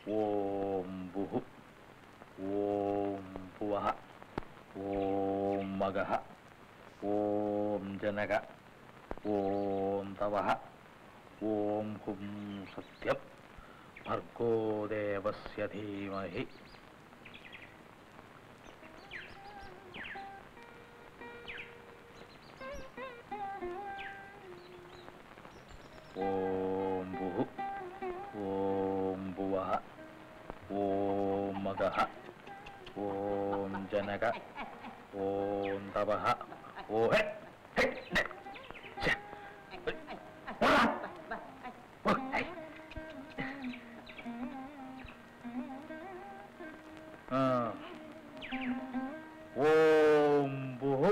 ഓം ബുഹു ഓം ഭുവഃ ഓം മഗഃ ഓം ജനക ഓം തവഃ ഓം ഹും സത്യം ഭർഗോ ദേവസ്യ ധീമഹി ഓം ബുഹു ഓം ഭുവഃ ഓം മഗഃ ഓം ജനക ഓം തപഃ ഓ ഹെ, ഹെ, ഹെ, ഛെ, ഹെ, ഓടാ. ഓ, ഹെ. ആ. ഓം ബുഹു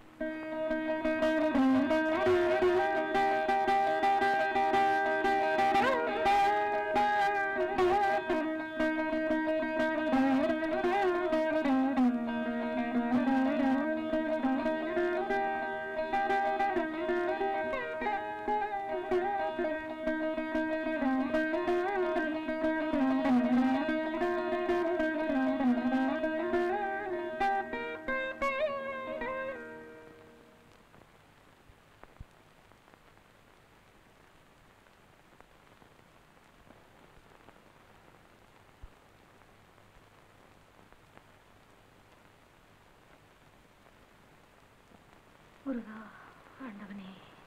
முருகா ஆண்டவனே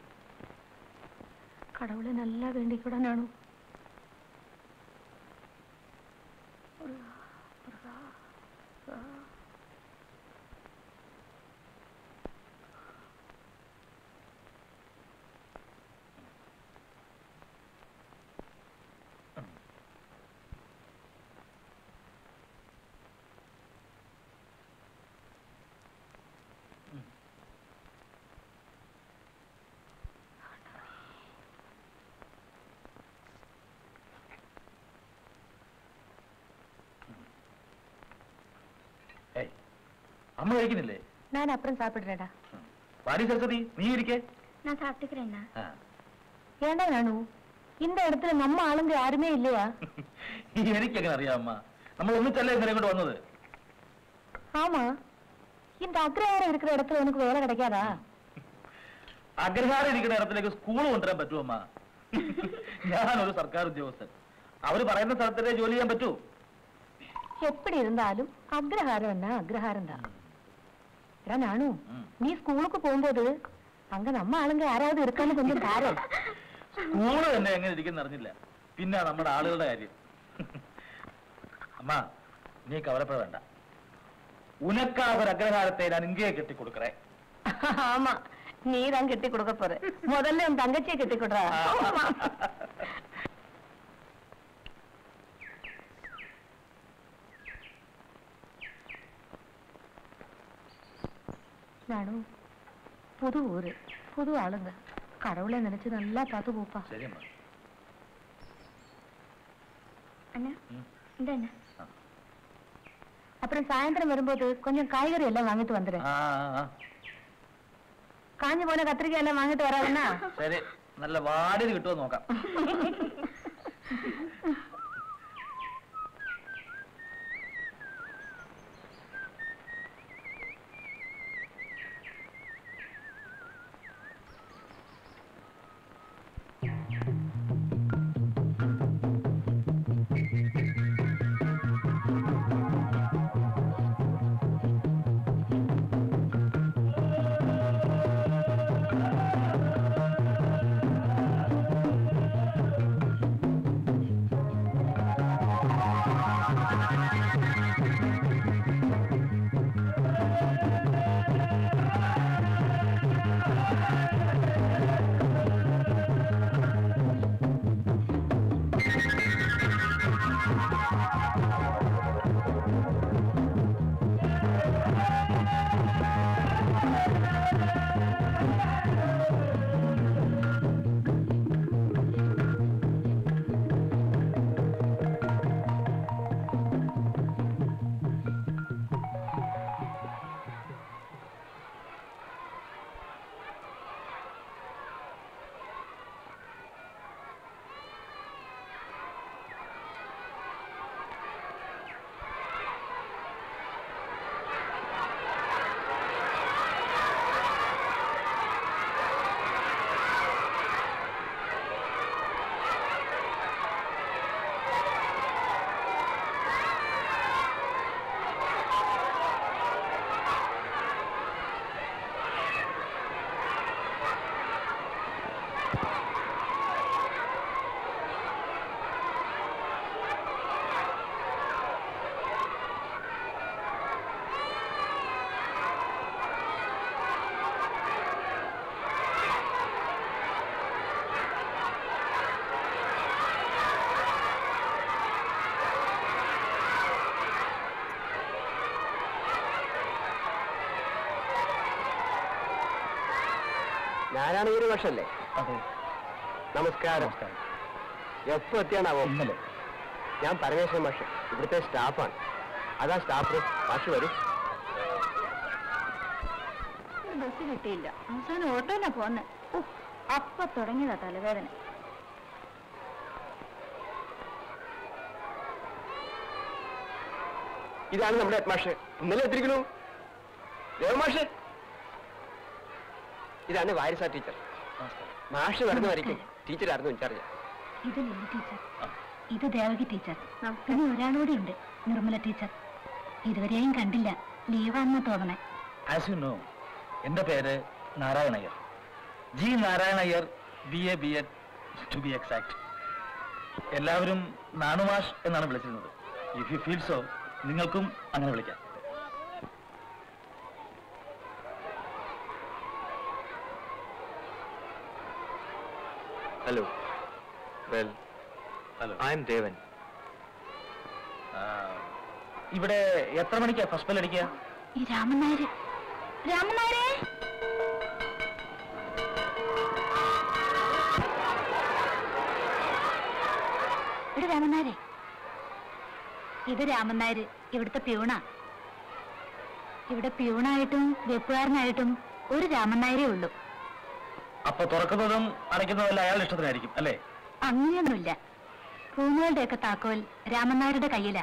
கடவுளை நல்லா வேண்டிக்கூட நானும் முருகா முருகா முருகா. ഏയ് അമ്മ കഴിക്കുന്നില്ലേ நான் அப்புறம் சாப்பிடுறேடா വാടി സരസ്വതി നീ ഇരിക്കേ நான் சாப்பிட்டுக்கிறேன்னா ആ. ஏண்டா நானு இந்த இடத்துல நம்ம ஆளுங்க யாருமே இல்லையா എനിക്കെങ്ങനെ അറിയാം അമ്മ നമ്മൾ ഒന്നിച്ചല്ലേ ഇന്നലെ ഇങ്ങോട്ട് വന്നത് ஆமா இந்த அக்ரஹாரம் இருக்கிற இடத்துல உனக்கு வேலை கிடைக்காதா അഗ്രഹാരം ഇരിക്കുന്ന ഇടത്തിലേക്ക് സ്കൂൾ കൊണ്ടുവരാൻ പറ്റുമോ അമ്മ ഞാനൊരു സർക്കാർ ഉദ്യോഗസ്ഥൻ അവര് പറയുന്ന സ്ഥലത്തല്ലേ ജോലി ചെയ്യാൻ പറ്റൂ எப்படி இருந்தாலும் அக்ரஹாரம் என்ன அக்ரஹாரம் தான் எடா நானு ம். நீ ஸ்கூலுக்கு போகும்போது அங்க நம்ம ஆளுங்க யாராவது இருக்கான்னு கொஞ்சம் பாரு സ്കൂള് തന്നെ എങ്ങനെ ഇരിക്കുന്ന അറിഞ്ഞില്ല പിന്നെ നമ്മുടെ ആളുകളുടെ കാര്യം അമ്മ നീ കവലപ്പഴ വേണ്ട ഉനക്കാ ഒരു അഗ്രഹാരത്തെ ഞാൻ ഇங்கே കെട്ടിക്കൊടുക്കറേ ஆமா நீ தான் கட்டி கொடுக்க போற முதல்ல உன் தங்கச்சியை கட்டி கொடுறா நானும் புது ஊரு புது ஆளுங்க கடவுளை நினைச்சு நல்லா பார்த்து போப்பா ശരി അമ്മ அண்ணா ம். இந்த அண்ணா ஆ. அப்புறம் சாயந்தரம் வரும்போது கொஞ்சம் காய்கறி எல்லாம் வாங்கிட்டு வந்துடு ആ ആ, ആ. காஞ்சு போன கத்திரிக்காய் எல்லாம் வாங்கிட்டு வராதுன்னா ശരി നല്ല വാടിയത് കിട്ടുമോ നോക്കാം നാരായണഗിരി മാഷല്ലേ അതെ നമസ്കാരം നമസ്കാരം എപ്പോ എത്തിയാണാവോ ഇന്നലെ ഞാൻ പരമേശ്വരൻ മാഷ് ഇവിടുത്തെ സ്റ്റാഫാണ് അതാ സ്റ്റാഫ് റൂം മാഷ് വരും ബസ് കിട്ടിയില്ല അവസാനം ഓട്ടോനാ പോന്നെ ഓ അപ്പൊ തുടങ്ങിയതാ തലവേദന ഇതാണ് നമ്മുടെ ഹെഡ് മാഷ് ഇന്നലെ എത്തിരിക്കണു ദേവമാഷ് ഇതാണ് വാരിസ ടീച്ചർ നമസ്കാരം മാഷ് വരുന്ന വരയ്ക്കും ടീച്ചറായിരുന്നു ഇൻചാർജ് ഇത് ലില്ലി ടീച്ചർ ആ. ഇത് ദേവകി ടീച്ചർ പിന്നെ ഒരാളൂടെ ഉണ്ട് നിർമ്മല ടീച്ചർ ഇതുവരെയും കണ്ടില്ല ലീവാണെന്ന് തോന്നണേ ആസ് യു നോ എൻ്റെ പേര് Narayanayyar G Narayanayyar B A B Ed to be exact എല്ലാവരും നാണുമാഷ് എന്നാണ് വിളിച്ചിരുന്നത് ഇഫ് യു ഫീൽ സോ നിങ്ങൾക്കും അങ്ങനെ വിളിക്കാം hello well hello I am Devan ഇവിടെ എത്ര മണിക്കാ ഫസ്റ്റ് ബെൽ അടിക്കുക ഈ രാമൻ നായര് രാമൻ നായരെ ഇവിടെ രാമൻ നായരെ ഇത് രാമൻ നായര് ഇവിടുത്തെ പ്യൂണാ ഇവിടെ പ്യൂണായിട്ടും വെപ്പുകാരനായിട്ടും ഒരു രാമൻ നായരേ ഉള്ളൂ അപ്പൊ തുറക്കുന്നതും അടയ്ക്കുന്നതും എല്ലാം അയാളുടെ ഇഷ്ടത്തിനായിരിക്കും അല്ലേ അങ്ങനെയൊന്നുമില്ല റൂമുകളുടെയൊക്കെ താക്കോൽ രാമൻ നായരുടെ കയ്യിലാ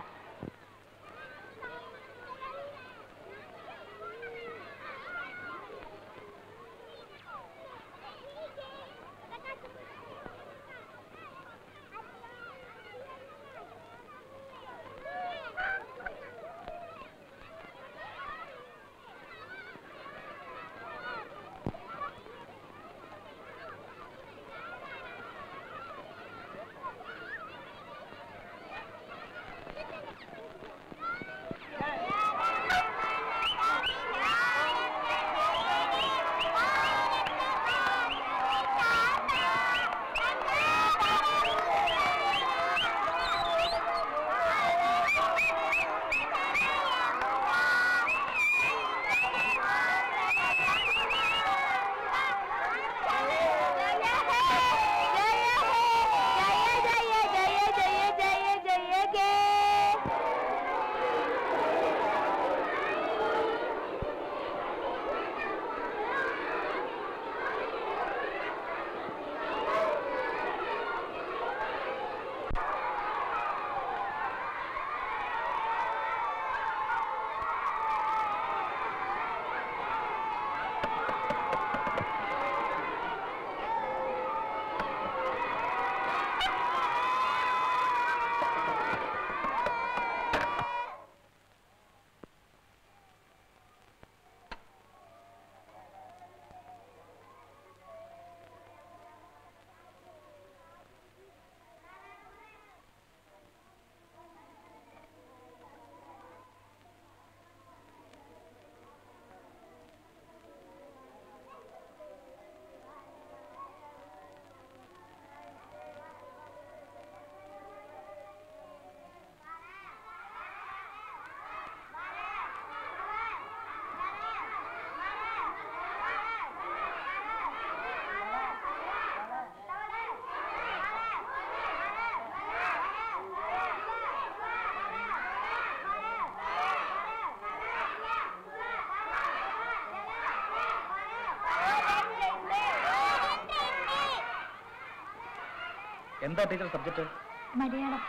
എന്താ ടീച്ചർ സബ്ജക്ട് മലയാളം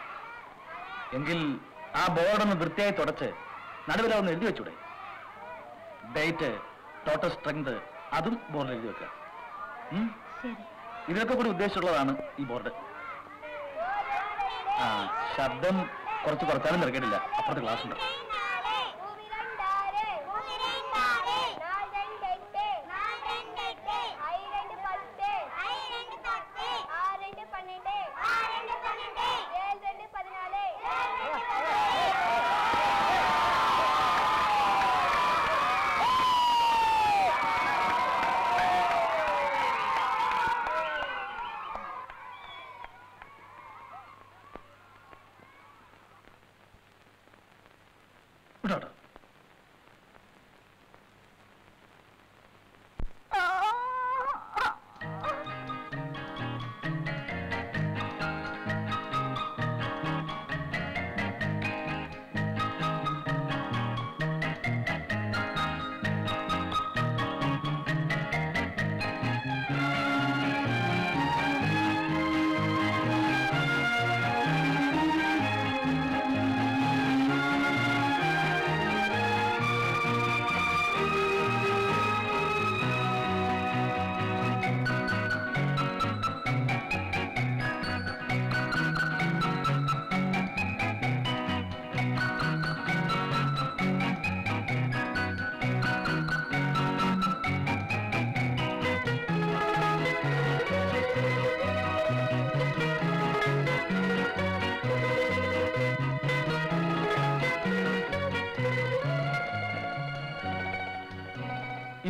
എങ്കിൽ ആ ബോർഡ് ഒന്ന് വൃത്തിയായി തുടച്ച് നടുവിൽ ഒന്ന് എഴുതി വെച്ചൂടെ ഡേറ്റ് ടോട്ടൽ സ്ട്രെങ്ത് അതും ബോർഡിൽ എഴുതി വെക്കുക ഉം? ശരി ഇതിനൊക്കെ കൂടി ഉദ്ദേശിച്ചുള്ളതാണ് ഈ ബോർഡ് ആ ശബ്ദം കുറച്ച് കുറച്ചാലും നിറക്കേണ്ടില്ല അപ്പുറത്ത് ക്ലാസ് ഉണ്ട് വിടോട്ടോ ആ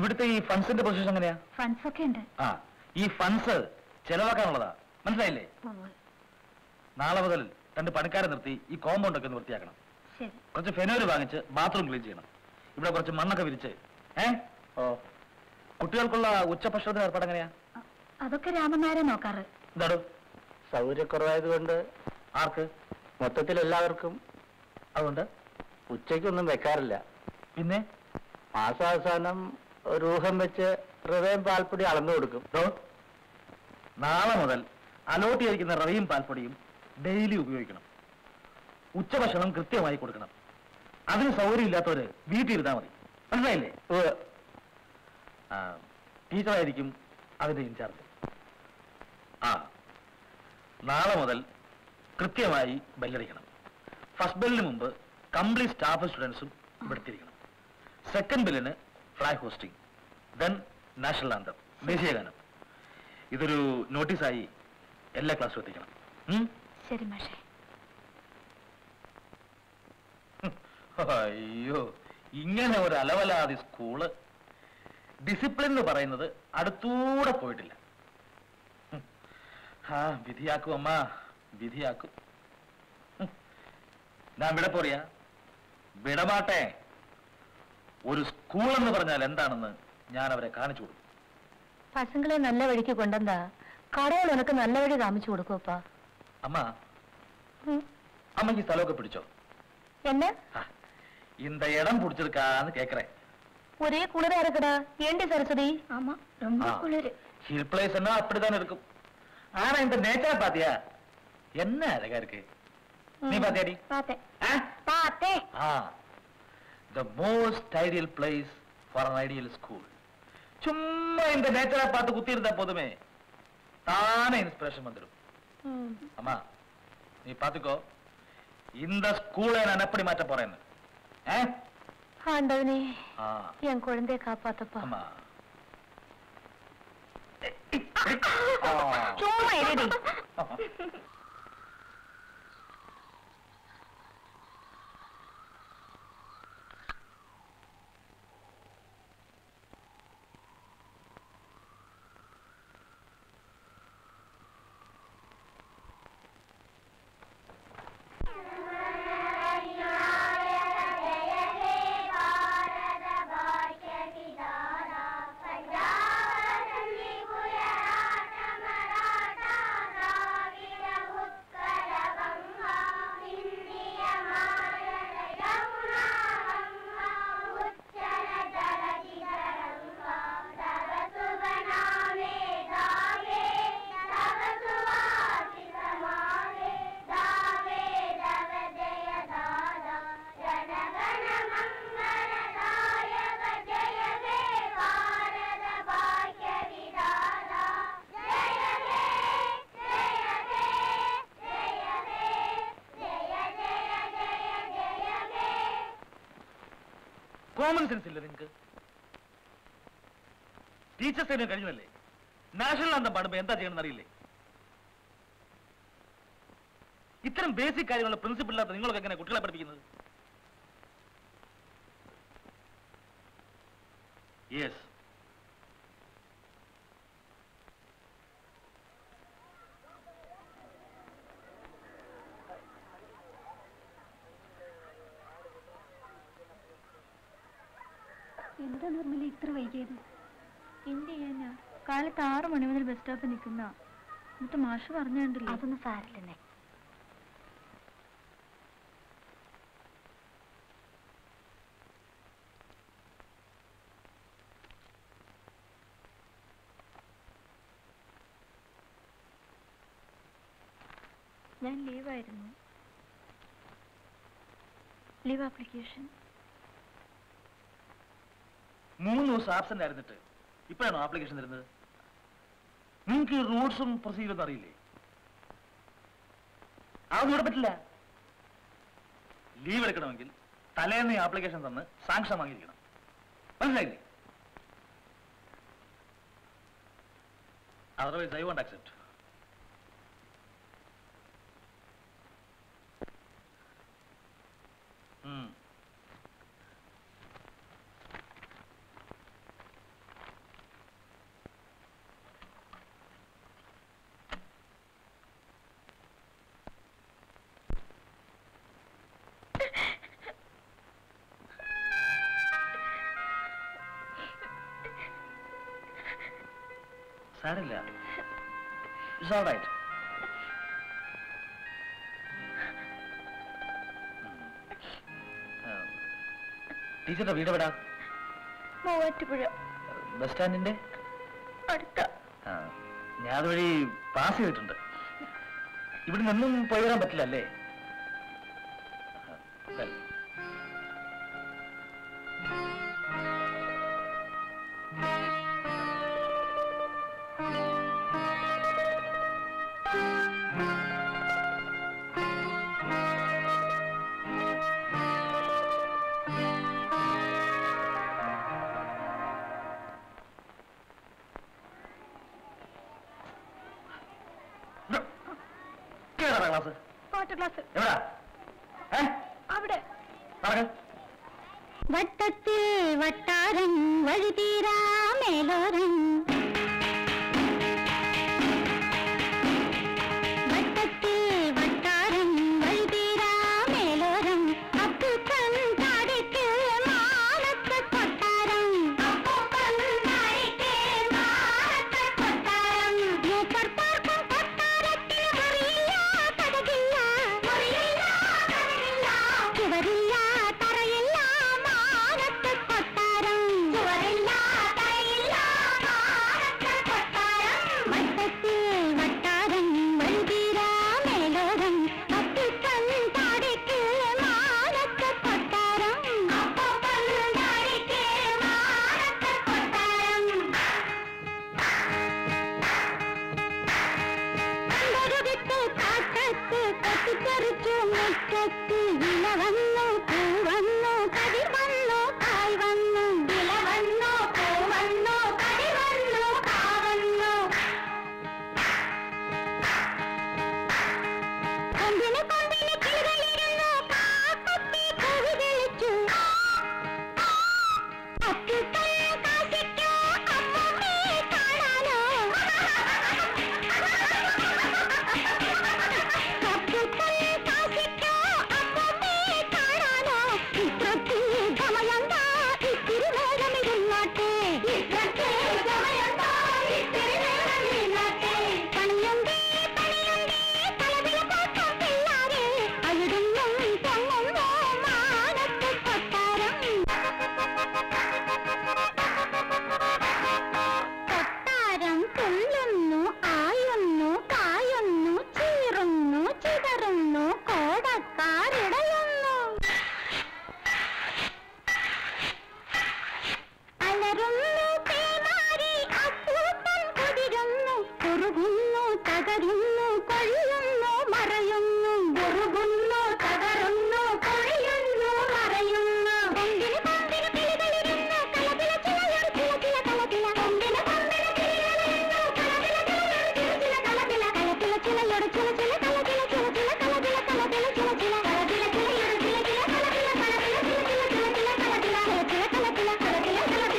ഇവിടുത്തെ ഈ ഫണ്ട്സിന്റെ പൊസിഷൻ എങ്ങനെയാ ഫണ്ട്സ് ഒക്കെ ഉണ്ട് ആ ഈ ഫണ്ട്സ് ചെലവാക്കാനുള്ളതാ മനസ്സിലായില്ലേ നാളെ മുതൽ രണ്ട് പണിക്കാരെ നിർത്തി ഈ കോമ്പൗണ്ട് ഒക്കെ ഒന്ന് വൃത്തിയാക്കണം ശരി കുറച്ച് ഫെനോര് വാങ്ങിച്ച് ബാത്റൂം ക്ലീൻ ചെയ്യണം ഇവിടെ കുറച്ച് മണ്ണൊക്കെ വിരിച്ച് ഏ ഓ കുട്ടികൾക്കുള്ള ഉച്ചഭക്ഷണത്തിന് ഏർപ്പാട് എങ്ങനെയാ അ- അതൊക്കെ രാമനാരെ നോക്കാറ് എന്താടോ സൗകര്യക്കുറവായതുകൊണ്ട് ആർക്ക് മൊത്തത്തിൽ എല്ലാവർക്കും അതുകൊണ്ട് ഉച്ചയ്ക്കൊന്നും വെക്കാറില്ല പിന്നെ മാസാവസാനം ഒരു ഊഹം വെച്ച് ഹൃദയം പാൽപ്പൊടി അളന്നു കൊടുക്കും ഡോ നാളെ മുതൽ അലോട്ട് ചെയ്തിരിക്കുന്ന റവിയും പാൽപ്പൊടിയും ഡെയിലി ഉപയോഗിക്കണം ഉച്ചഭക്ഷണം കൃത്യമായി കൊടുക്കണം അതിന് സൗകര്യം ഇല്ലാത്തവര് വീട്ടിൽ ഇരുന്നാൽ മതി മനസ്സിലായില്ലേ ആ, ടീച്ചറായിരിക്കും അതിന്റെ ഇൻചാർജ് ആ നാളെ മുതൽ കൃത്യമായി ബെല്ലടിക്കണം ഫസ്റ്റ് ബെല്ലിന് മുമ്പ് കംപ്ലീറ്റ് സ്റ്റാഫ് സ്റ്റുഡൻസും ഇവിടുത്തിരിക്കണം സെക്കൻഡ് ബെല്ലിന് flag hosting then national anthem ദേശീയഗാനം ഇതൊരു നോട്ടീസായി എല്ലാ ക്ലാസ്സിലും എത്തിക്കണം ഉം? ശരി മാഷേ അയ്യോ ഇങ്ങനെ ഒരു അലവലാതി സ്കൂള് ഡിസിപ്ലിൻ എന്ന് പറയുന്നത് അടുത്തൂടെ പോയിട്ടില്ല ഉം. ആ വിധിയാക്കും അമ്മ വിധിയാക്കും ഉം. ഞാൻ വിട പോറിയാ വിടമാട്ടെ ഒരു സ്കൂൾ എന്ന് പറഞ്ഞാൽ എന്താണെന്ന് ഞാൻ അവരെ കാണിച്ചു കൊടുക്കും പസങ്ങളെ നല്ല വഴിക്ക് കൊണ്ടെന്താ കടകൾ ഉനക്ക് നല്ല വഴി കാമിച്ചു കൊടുക്കുപ്പാ അമ്മ അമ്മയ്ക്ക് ഈ സ്ഥലമൊക്കെ പിടിച്ചോ என்ன ആ, இந்த இடம் பிடிச்சிருக்கான்னு கேக்குறேன் ஒரே குளிரா இருக்குடா ஏண்டி சரஸ்வதி ஆமா ரொம்ப ஆ. ஹில் பிளேஸ்னா அப்படிதான் இருக்கும் ஆனா இந்த நேச்சரை பாத்தியா என்ன அழகா இருக்கு நீ பாத்தியாடி பார்த்தேன் ஆ? பார்த்தேன் ஆ the most ideal place for an ideal school சும்மா இந்த நேச்சரை பார்த்து குத்தி இருந்தா போதுமே தானே இன்ஸ்பிரேஷன் வந்துடும் அம்மா நீ பாத்துக்கோ இந்த ஸ்கூலை நான் எப்படி மாற்ற போறேன்னு ஆ? ஆண்டவனே ஆ என் குழந்தைய காப்பாத்தப்பா ஆமா சும்மா இருடி കോമൺ സെൻസ് ഇല്ല നിങ്ങക്ക് ടീച്ചേഴ്സ് അതിന് കഴിഞ്ഞല്ലേ നാഷണൽ അന്തം പാടുമ്പോ എന്താ ചെയ്യണമെന്ന് അറിയില്ലേ ഇത്തരം ബേസിക് കാര്യങ്ങൾ പ്രിൻസിപ്പിൾ ഇല്ലാത്ത നിങ്ങളൊക്കെ എങ്ങനെ കുട്ടികളെ പഠിപ്പിക്കുന്നത് യെസ് എന്താ നിർമ്മല ഇത്ര വൈകിയത് എന്ത് ചെയ്യാനാ കാലത്ത് ആറു മണി മുതൽ ബസ് സ്റ്റോപ്പിൽ നിൽക്കുന്ന എന്നിട്ട് മാഷ് പറഞ്ഞിട്ടില്ല അതൊന്നും സാരില്ലെന്നേ ഞാൻ ലീവായിരുന്നു ലീവ് ആപ്ലിക്കേഷൻ മൂന്ന് ദിവസം ആബ്സെന്റ് ആയിരുന്നിട്ട് ഇപ്പോഴാണോ ആപ്ലിക്കേഷൻ തരുന്നത് നിങ്ങൾക്ക് റൂൾസും പ്രൊസീജിയറും അറിയില്ലേ അതൊന്നും ഇവിടെ പറ്റില്ല ലീവ് എടുക്കണമെങ്കിൽ തലേന്ന് ആപ്ലിക്കേഷൻ തന്ന് സാങ്ഷൻ വാങ്ങിയിരിക്കണം മനസ്സിലായില്ലേ അതർവൈസ് ഐ വോണ്ട് അക്സെപ്റ്റ് സാരില്ല ഇറ്റ്സ് ഓൾ റൈറ്റ് ടീച്ചറുടെ വീട് എവിടാ മൂവാറ്റുപുഴ ബസ് സ്റ്റാൻഡിന്റെ അടുത്ത ആ, ഞാൻ അതുവഴി പാസ് ചെയ്തിട്ടുണ്ട് ഇവിടെ നിന്നും പോയി വരാൻ പറ്റില്ല അല്ലേ ആ, well. കേറാ ക്ലാസ് പാട്ട് ക്ലാസ് എവിടാ ഏ അവിടെ പറഞ്ഞു വട്ടത്തിൽ വട്ടാരം വഴിതീരാ മേലോരം വട്ടത്തിൽ വട്ടാരം വഴിതീരാ മേലോരം അപ്പൂപ്പൻ താടിക്ക് മാനത്തെ കൊട്ടാരം അപ്പൂപ്പൻ താടിക്ക് മാനത്തെ കൊട്ടാരം മൂപ്പർ പാർക്കും കൊട്ടാരത്തിൽ മുറിയില്ല കടകില്ല മുറിയില്ല കടകില്ല ചുവരില്ല തറയില്ല മാനത്തെ കൊട്ടാരം ചുവരില്ല തറയില്ല മാനത്തെ കൊട്ടാരം വട്ടത്തിൽ വട്ടാരം വഴുതീരാ മേലോരം അപ്പൂപ്പൻ താടിക്ക് മാനത്തെ കൊട്ടാരം അപ്പൂപ്പൻ താടിക്ക് മാനത്തെ കൊട്ടാരം പണ്ടൊരുവിട്ട് കാട്ടത്ത് കൊത്തിത്തെറിച്ചു മുറ്റത്ത് വില വന്നു പൂ വന്നു കതിർ വന്നു കായ് വന്നു വില വന്നു പൂ വന്നു കതിർ വന്നു കാ വന്നു കൊമ്പിന് കൊമ്പിന് കിളികളിരുന്നു കാക്കത്തി കൂവി വിളിച്ചു അപ്പൂപ്പൻ കാശിക്കോ അമ്മമ്മേ കാണാനോ അപ്പൂപ്പൻ കാശിക്കോ അമ്മമ്മേ കാണാനോ ഇത്രക്ക് ഗമയന്താ ഇത്തിരി നേരം ഇരുന്നാട്ടെ ഇത്രക്ക് ഗമയന്താ ഇത്തിരി നേരം ഇരുന്നാട്ടെ പണിയുണ്ടേ പണിയുണ്ടേ തലവില പോക്കം പിള്ളാരെ അവിടുന്നും പൊങ്ങുന്നോ മാനത്തെ കൊട്ടാരം കൊട്ടാരം തുള്ളുന്നു ആയുന്നു കായുന്നു ചീറുന്നു ചിതറുന്നു കോടക്കാരിടയുന്നു അലറുന്നു പേമാരി അപ്പൂപ്പൻ കുതിരുന്നു കുറുകുന്നു തകരുന്നു കൊള്ളുന്നു മറയുന്നു കുറുകുന്നു തകരുന്നു കൊഴിയുന്നു മറയുന്നു കൊമ്പിന് കൊമ്പിന് കിളികളിരുന്നു കലപില ചിലയൊരു ചില ചില കലപില കൊമ്പിന് കൊമ്പിന് കിളികളിരുന്നു കലപില ചിലയൊരു ചില ചില കലപില കലപില ചിലയൊരു ചില ചില കലപില ചില ചില കലപില കലപില ചില ചില കലപില ചിലയൊരു ചില ചില കലപില കലപില ചില ചില ചില ചില കലപില ചില ചില കലപില കലപില ചില ചില കലപില ചില ചില കലപില ചില ചില കലപില കലപില ചില ചില കലപില ചില ചില കലപില ചില ചില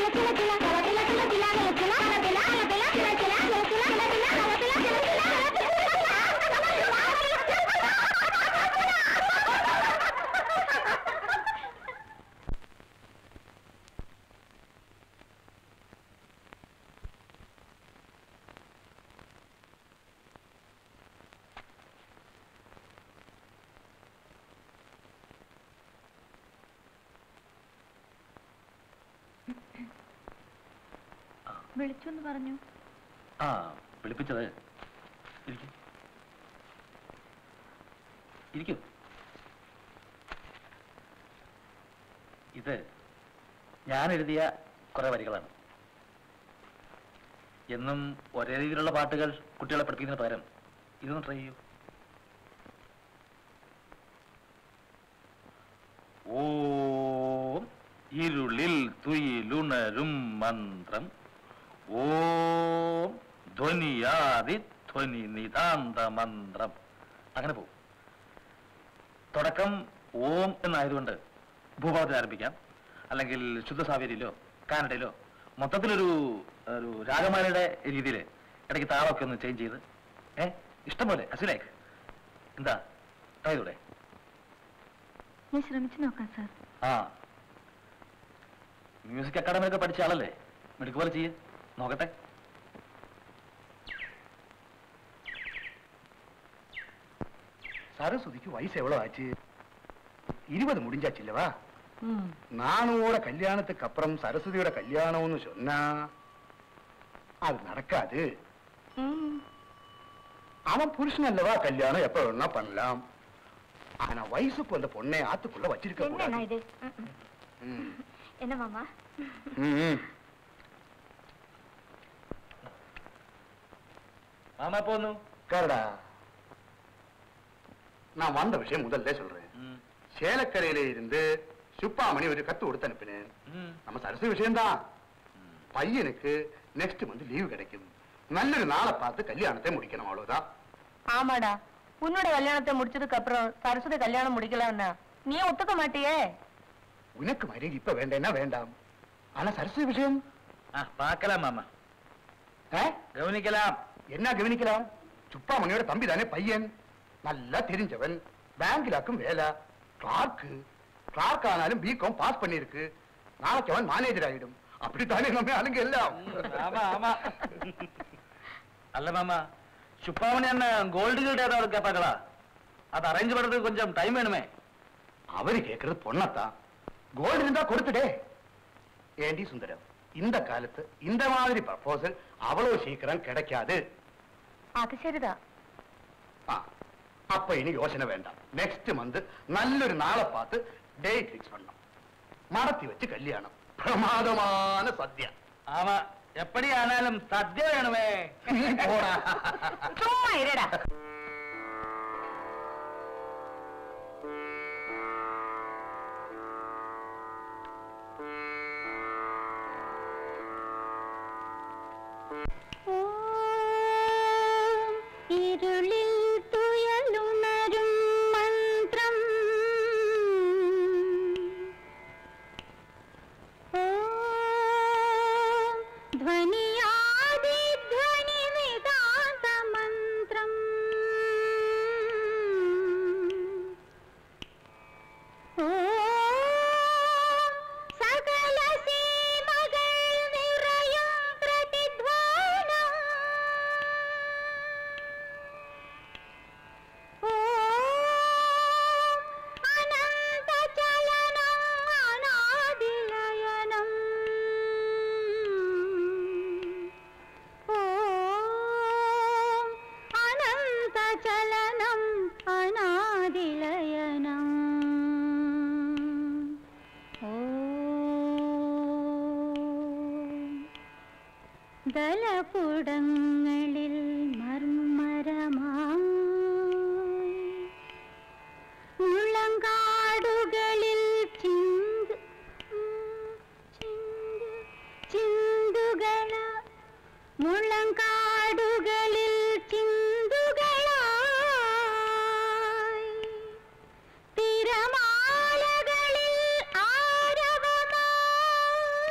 വിളിച്ചു എന്ന് പറഞ്ഞു ആ വിളിപ്പിച്ചത് ഇരിക്കും ഇരിക്കും ഇത് ഞാൻ എഴുതിയ കുറെ വരികളാണ് എന്നും ഒരേ രീതിയിലുള്ള പാട്ടുകൾ കുട്ടികളെ പഠിപ്പിക്കുന്നതിന് പകരം ഇതൊന്ന് ട്രൈ ചെയ്യൂ ഓം ഇരുളിൽ തുയിലുണരും മന്ത്രം ഓം ധ്വനിയാതി ധ്വനി നിതാന്ത മന്ത്രം അങ്ങനെ പോകും തുടക്കം ഓം എന്നായതുകൊണ്ട് ഭൂഭാവത്തിൽ ആരംഭിക്കാം അല്ലെങ്കിൽ ശുദ്ധ സാവേരിയിലോ കാനഡയിലോ മൊത്തത്തിലൊരു ഒരു രാഗമാലയുടെ രീതിയിൽ ഇടയ്ക്ക് താളമൊക്കെ ഒന്ന് ചേഞ്ച് ചെയ്ത് ഏ ഇഷ്ടം പോലെ അസിലേക്ക് എന്താ ട്രൈ ചെയ്തൂടെ ഞാൻ ശ്രമിച്ചു നോക്കാം സാർ ആ മ്യൂസിക് അക്കാഡമിയിലൊക്കെ പഠിച്ച ആളല്ലേ മിടുക്ക് പോലെ ചെയ്യ് നോക്കട്ടെ சரஸ்வதிக்கு வயசு எவ்வளவு ஆச்சு இருபது முடிஞ்சாச்சு இல்லவா நானோட கல்யாணத்துக்கு அப்புறம் சரஸ்வதியோட கல்யாணம்னு சொன்னா அது நடக்காது அவன் புருஷன் அல்லவா கல்யாணம் எப்ப வேணா பண்ணலாம் ஆனா வயசுக்கு வந்த பொண்ணை ஆத்துக்குள்ள வச்சிருக்க என்னண்ணா கூடாது இது ம், ம். ம். என்ன மாமா ம், ம். മാമ പോന്നു உட்காருடா நான் வந்த விஷயம் முதல்ல சொல்றேன் சேலக்கரையில இருந்து சுப்பாமணி ஒரு கத்து கொடுத்து அனுப்பினேன் நம்ம சரசு விஷயம்தான் பையனுக்கு நெக்ஸ்ட் மந்த் லீவு கிடைக்கும் நல்லொரு நாளை பார்த்து கல்யாணத்தை முடிக்கணும் அவ்வளவுதான் ஆமாடா உன்னோட கல்யாணத்தை முடிச்சதுக்கு அப்புறம் சரஸ்வதி கல்யாணம் முடிக்கலாம்னா நீ ஒத்துக்க மாட்டியே உனக்கு மாதிரி இப்ப வேண்டாம்னா வேண்டாம் ஆனா சரஸ்வதி விஷயம் ആ പാക്കലാം മാമ ஆ? ഗവനിക്കലാം என்ன கவனிக்கலாம் சுப்பாமணியோட தம்பி தானே பையன் நல்லா தெரிஞ்சவன் பேங்க்லாக்கும் வேலை கிளார்க்கு கிளார்க் ஆனாலும் பிகாம் பாஸ் பண்ணிருக்கு நாளைக்கு அவன் மேனேஜர் ஆயிடும் அப்படித்தானே நம்ம ஆளுங்க எல்லாம் ஆமா ஆமா அல்ல மாமா சுப்பாமணி அண்ணன் கோல்டு கில்ட் ஏதாவது கேட்பாங்களா அதை அரேஞ்ச் பண்றதுக்கு கொஞ்சம் டைம் வேணுமே அவரு கேக்குறது பொண்ணத்தான் கோல்டு இருந்தா கொடுத்துடே ஏண்டி சுந்தரம் இந்த காலத்து இந்த மாதிரி ப்ரப்போசல் அவ்வளவு சீக்கிரம் கிடைக்காது அது சரிதான் ஆ, அப்ப இனி யோசனை வேண்டாம் நெக்ஸ்ட் மந்த் நல்லொரு நாளை பார்த்து டேட் ஃபிக்ஸ் பண்ணோம் மடத்தி வச்சு கல்யாணம் பிரமாதமான சத்யா ஆமா எப்படி ஆனாலும் சத்யா வேணுமே போடா சும்மா இருடா ഇരുളിൽ തുയലുണരും മന്ത്രം ഓം ധ്വനിയാദി ധ്വനി നിതാന്ത മന്ത്രം ഓം സകല സീമകൾ നിറയും പ്രതിധ്വാനം ഓം അനന്തചലനം അനാദിലയനം ഓം അനന്തചലനം അനാദിലയനം ഓം ദലപുടങ്ങളിൽ മർമരമായി മുളങ്കാടുകളിൽ ചിന്ത് ചിന്ത് ചിന്തുകള മുളങ്കാടുകളിൽ ചിന്തുകളായി തിരമാലകളിൽ ആരവമായി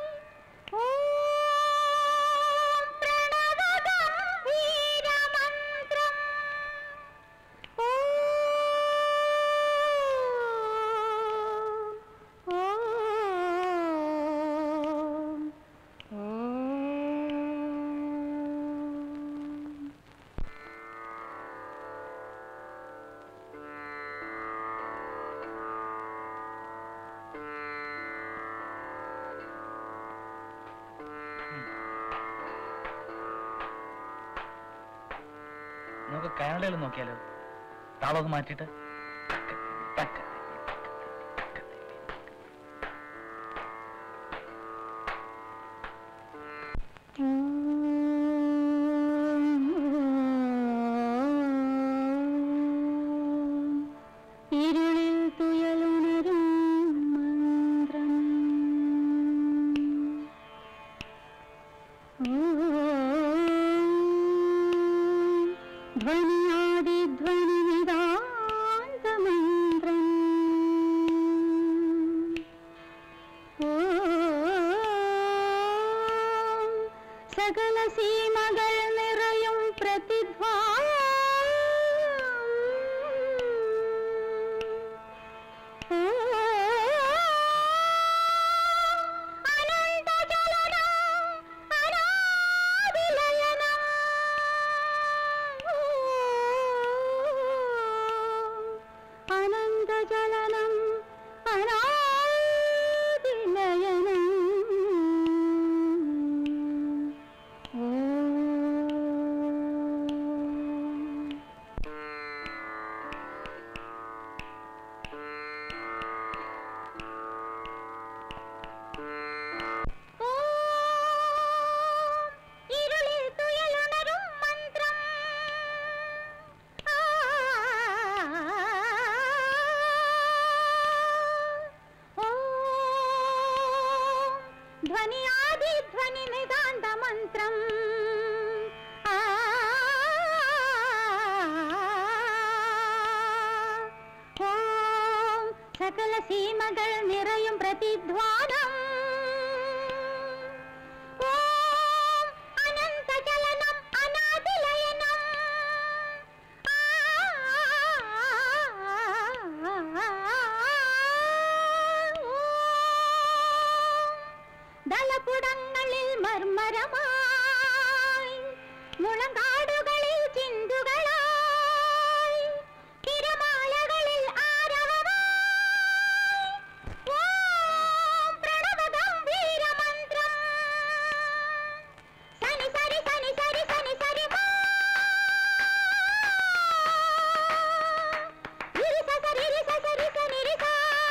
ഓം പ്രണവഗംഭീരമന്ത്രം ഓം ഓം ഓം നമുക്ക് കാനഡയിൽ നോക്കിയാലോ താളമൊക്കെ മാറ്റിയിട്ട് ഇരുളിൽ തുയലുണരും മന്ത്രം ഓം ധ്വനിയാദി ധ്വനി നിതാന്ത മന്ത്രം ഓം സകല സീമകൾ നിറയും പ്രതിധ്വാനം അനന്തചലനം അനാദിലയനം സകല സീമകൾ നിറയും പ്രതിധ്വാനം ഓം അനന്തചലനം അനാദിലയനം ദളപുടങ്ങളിൽ മർമരമായി മുളങ്കാടുകളിൽ ചിന്തുകളായി തിരമാലകളിൽ ആരവമായി ഓം പ്രണവഗംഭീരമന്ത്രം സനി സരി സനി സരി സനി സരി മാ. ഇരി സ സരി രി സ സരി സ നി രി സ.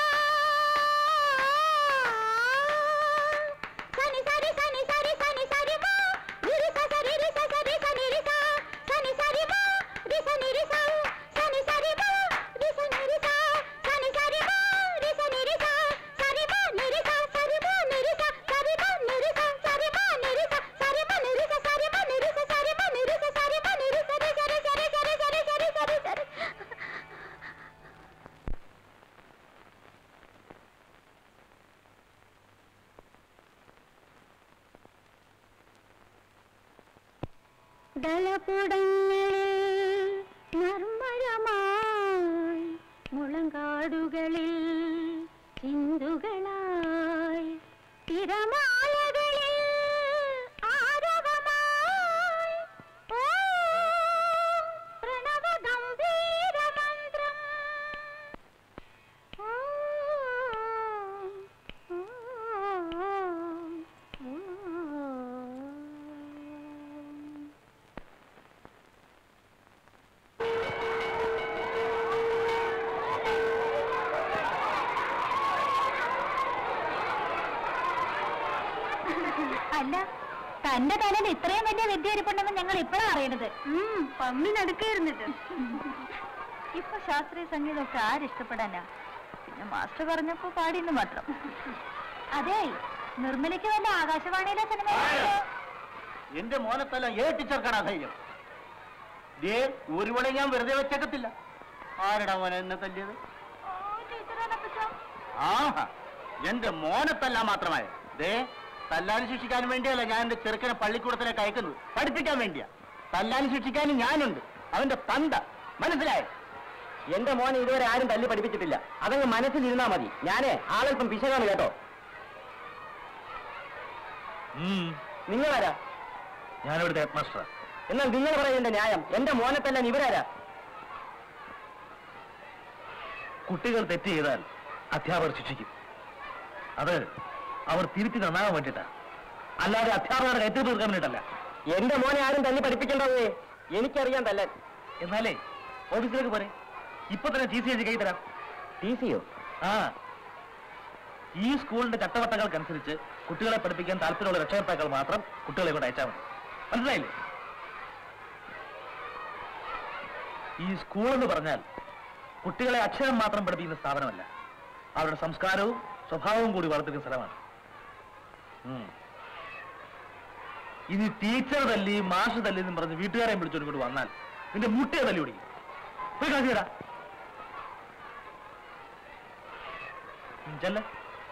സനി സരി സനി സരി സനി സരി മാ. ഇരി സ സരി രി സ സരി സ നി രി സ. സനി സരി മാ. രി സ നി രി സ. സനി സരി മാ. രി സ നി രി സ. സനി സരി മാ. രി സ നി രി സ. സരി മാ നി രി സ. സരി മാ നി രി സ. സരി മാ നി രി സ. സരി മാ നി രി സ. സരി മാ നി രി സ. സരി മാ നി രി സ. സരി മാ നി രി സ. സരി മാ നി രി സ. രി സ രി സ രി സ രി സ രി സ രി സ രി സ രി. ദളപുടങ്ങളിൽ നർമ്മരമായി മുളങ്കാടുകളിൽ ചിന്തുകളായി തിരമാലകളിൽ ആരവമായി ഓം പ്രണവഗംഭീരമന്ത്രം ഓം ഓം ഓം അല്ല തന്റെ തലയിൽ ഇത്രയും വലിയ വിദ്യ ഇരിപ്പുണ്ടെന്ന് ഞങ്ങൾ ഇപ്പോഴാണ് അറിയണത് പമ്മിനടുക്കായിരുന്നിട്ട് ഇപ്പൊ ശാസ്ത്രീയ സംഗീതമൊക്കെ ആരിഷ്ടപ്പെടാനാ പിന്നെ മാസ്റ്റർ പറഞ്ഞപ്പോ പാടിയെന്ന് മാത്രം അതെ നിർമ്മലയ്ക്ക് വല്ല ആകാശവാണിയിലെ സിനിമ എന്റെ മോനത്തല്ല ഏ ടീച്ചർക്കാണ് ധൈര്യം ദേ ഒരു വളെ ഞാൻ വെറുതെ വെച്ചേക്കത്തില്ല ആരടാ മോനെ എന്നെ തല്ലിയത് ആഹാ എന്റെ മോനത്തല്ല മാത്രമായ ദേ തല്ലാനും ശിക്ഷിക്കാനും വേണ്ടിയല്ല ഞാൻ എന്റെ ചെറുക്കനെ പള്ളിക്കൂടത്തിലേക്ക് അയക്കുന്നത് പഠിപ്പിക്കാൻ വേണ്ടിയാ തല്ലാനും ശിക്ഷിക്കാനും ഞാനുണ്ട് അവന്റെ തന്ത മനസ്സിലായോ എന്റെ മോനെ ഇതുവരെ ആരും തല്ലി പഠിപ്പിച്ചിട്ടില്ല അതങ്ങ് മനസ്സിലിരുന്നാ മതി ഞാനേ ആളല്പം പിശകാണ് കേട്ടോ നിങ്ങളാരാ ഞാനിവിടുത്തെ ഹെഡ് മാസ്റ്ററാ എന്നാൽ നിങ്ങൾ പറയുന്ന ന്യായം എന്റെ മോനെ തല്ലാൻ ഇവരാരാ കുട്ടികൾ തെറ്റ് ചെയ്താൽ അധ്യാപകർ ശിക്ഷിക്കും അത് അവർ തിരുത്തി നന്നാകാൻ വേണ്ടിയിട്ടാ അല്ലാതെ അധ്യാപകരുടെ കയറ്റി തീർക്കാൻ വേണ്ടിയിട്ടല്ല എന്റെ മോനെ ആരും തല്ലി പഠിപ്പിക്കേണ്ടതേ എനിക്കറിയാൻ തല്ലാൻ എന്നാലേ ഓഫീസിലേക്ക് പോരെ ഇപ്പൊ തന്നെ ടി സി എഴുതി കൈ തരാം ടി സിയോ ആ ഈ സ്കൂളിന്റെ ചട്ടവട്ടങ്ങൾക്കനുസരിച്ച് കുട്ടികളെ പഠിപ്പിക്കാൻ താല്പര്യമുള്ള രക്ഷകർത്താക്കൾ മാത്രം കുട്ടികളെ കൊണ്ട് അയച്ചാൽ മതി മനസ്സിലായില്ലേ ഈ സ്കൂൾ എന്ന് പറഞ്ഞാൽ കുട്ടികളെ അക്ഷരം മാത്രം പഠിപ്പിക്കുന്ന സ്ഥാപനമല്ല അവരുടെ സംസ്കാരവും സ്വഭാവവും കൂടി വളർത്തുന്ന സ്ഥലമാണ് ഉം. ഇനി ടീച്ചർ തല്ലി മാഷ് തല്ലി എന്നും പറഞ്ഞ് വീട്ടുകാരെയും വിളിച്ചോണ്ട് ഇങ്ങോട്ട് വന്നാൽ നിന്റെ മുട്ടയെ തല്ലി ഓടിക്കും പോയി കാണിച്ചു ചെല്ലേ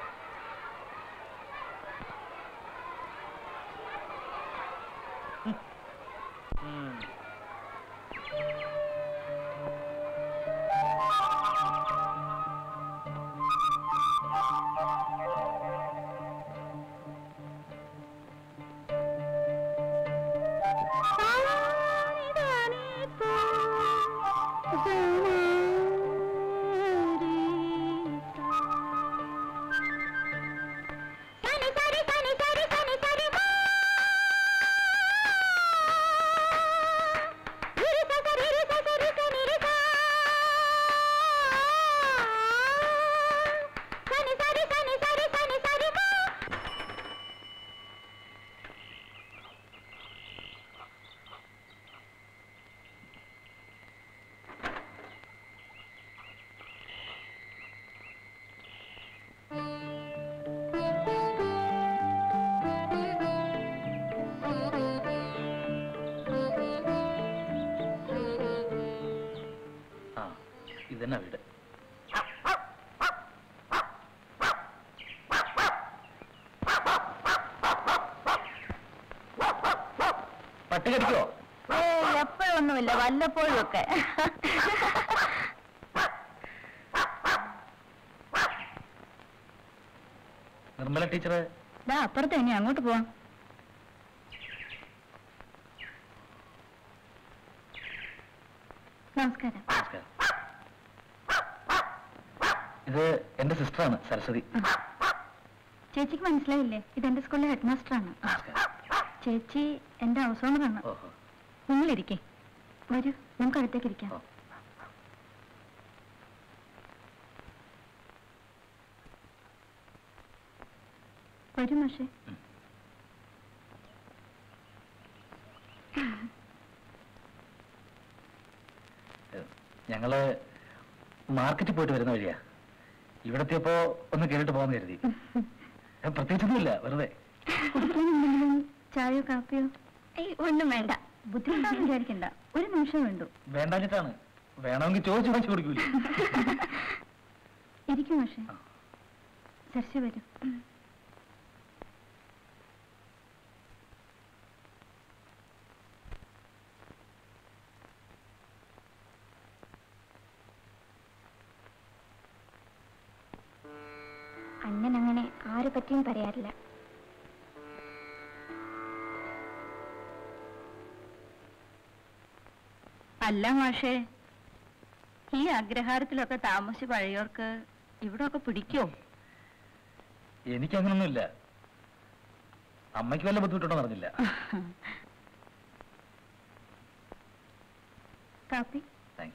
സനി സരി സനി സരി സനി സരി മാ. ഇരി സ സരി രി സ സരി സ നി രി സ. സനി സരി സനി സരി സനി സരി മാ. ആ ഇതെന്നാ വീട് ഏയ് എപ്പോഴൊന്നുമില്ല വല്ലപ്പോഴും ഒക്കെ നിർമ്മല ടീച്ചർ ദാ അപ്പുറത്ത് തന്നെ അങ്ങോട്ട് പോവാം നമസ്കാരം നമസ്കാരം ഇത് എന്റെ സിസ്റ്ററാണ് സരസ്വതി ചേച്ചിക്ക് മനസ്സിലായില്ലേ ഇതെന്റെ സ്കൂളിലെ ഹെഡ് മാസ്റ്ററാണ് നമസ്കാരം ചേച്ചി എന്റെ ഹൗസ് ഓണറാണ് ഓഹോ നിങ്ങളിരിക്കേ വരൂ നമുക്ക് അടുത്തേക്ക് ഇരിക്കാം ഓ. വരൂ മാഷേ ഞങ്ങള് മാർക്കറ്റിൽ പോയിട്ട് വരുന്ന വഴിയാ ഇവിടത്തെയപ്പോ ഒന്ന് കേട്ടിട്ട് പോകാന്ന് കരുതി ഏ, പ്രത്യേകിച്ചൊന്നുമില്ല വെറുതെ കുടിക്കാൻ എന്തെങ്കിലും ചായയോ കാപ്പിയോ ഏയ് ഒന്നും വേണ്ട ബുദ്ധിമുട്ടാന്ന് വിചാരിക്കണ്ട ഒരു നിമിഷം വേണ്ടു വേണ്ടാഞ്ഞിട്ടാണ് വേണമെങ്കിൽ ചോദിച്ചു വാങ്ങിച്ചു കൊടുക്കൂലേ ഇരിക്കും മാഷേ ആ. ചർച്ച വരൂ അണ്ണൻ അങ്ങനെ ആരെ പറ്റിയും പറയാറില്ല അല്ല മാഷേ ഈ അഗ്രഹാരത്തിലൊക്കെ താമസിച്ച് പഴയവർക്ക് ഇവിടെ ഒക്കെ പിടിക്കോ എനിക്കങ്ങനൊന്നുമില്ല അമ്മയ്ക്ക് വല്ല ബുദ്ധിമുട്ടുണ്ടോ അറിഞ്ഞില്ല കാപ്പി താങ്ക്സ്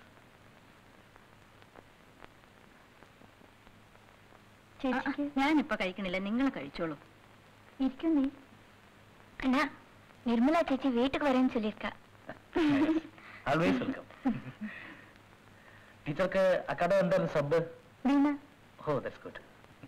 ചേച്ചിക്ക് ഞാനിപ്പോ കഴിക്കണില്ല നിങ്ങൾ കഴിച്ചോളൂ ഇരിക്കും നീ അണ്ണാ നിർമ്മല ചേച്ചി വീட்டுக்கு வரேன்னு சொல்லியிருக்கா ആൾവേസ് വെൽക്കം ടീച്ചർക്ക് അക്കാഡ എന്തായിരുന്നു sub Veena oh that's good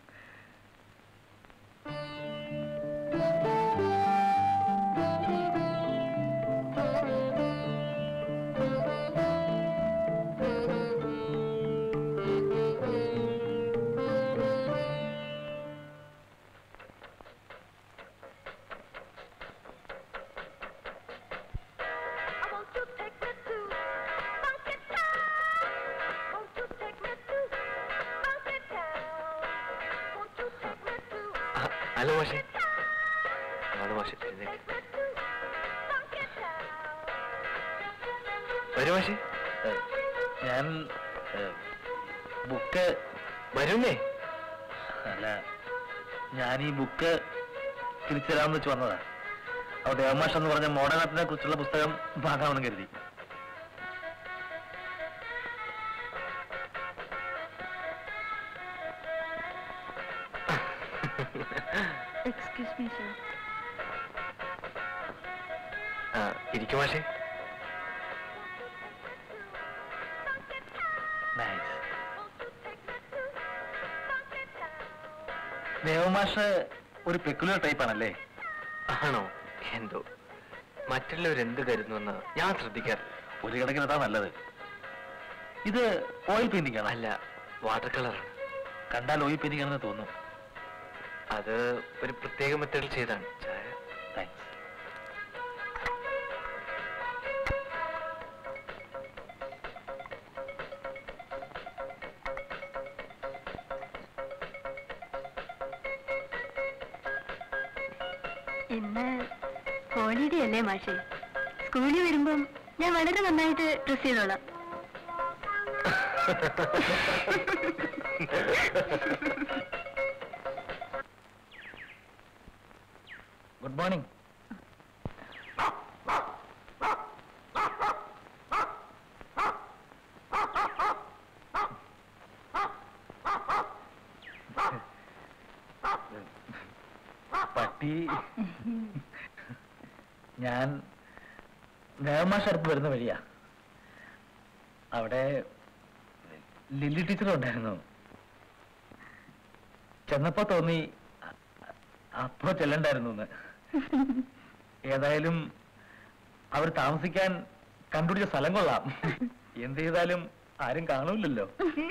hello മാഷെ നാളെ മാഷെ എഴുന്നേക്ക് വരൂ മാഷെ ഞാൻ ബുക്ക് വരുന്നേ അല്ല ഞാൻ ഈ ബുക്ക് തിരിച്ചു തരാമെന്ന് വെച്ച് വന്നതാ അപ്പൊ ദേവമാഷ് എന്ന് പറഞ്ഞ മോഡേൺ ആർട്ടിനെ കുറിച്ചുള്ള പുസ്തകം വാങ്ങാമെന്ന് കരുതി എക്സ്ക്യൂസ് മീ സർ ആ ഇരിക്കും മാഷെ നൈസ് ദേവമാഷ് ഒരു പെക്കുലർ ടൈപ്പ് ആണല്ലേ ആണോ എന്തോ മറ്റുള്ളവരെന്ത് കരുതുമെന്ന് ഞാൻ ശ്രദ്ധിക്കാറില്ല ഒരു കണക്കിന് അതാ നല്ലത് ഇത് ഓയിൽ പെയിന്റിംഗ് ആണ് അല്ല വാട്ടർ കളറാണ് കണ്ടാൽ ഓയിൽ പെയിന്റിംഗ് ആണെന്ന് തോന്നുന്നു അത് ഒരു പ്രത്യേക മെത്തേഡിൽ ചെയ്താണ് ചായ താങ്ക്സ് ഇന്ന് ഹോളിഡേ അല്ലേ മാഷേ സ്കൂളിൽ വരുമ്പം ഞാൻ വളരെ നന്നായിട്ട് ഡ്രസ് ചെയ്തോളാം ഗുഡ് മോർണിംഗ് പട്ടി ഞാൻ ദേവമാഷ അടുത്ത് വരുന്ന വഴിയാ അവിടെ ലില്ലി ടീച്ചർ ഉണ്ടായിരുന്നു ചെന്നപ്പോ തോന്നി അ- അപ്പോ ചെല്ലണ്ടായിരുന്നു എന്ന് ഏതായാലും അവർ താമസിക്കാൻ കണ്ടുപിടിച്ച സ്ഥലം കൊള്ളാം എന്ത് ചെയ്താലും ആരും കാണൂലല്ലോ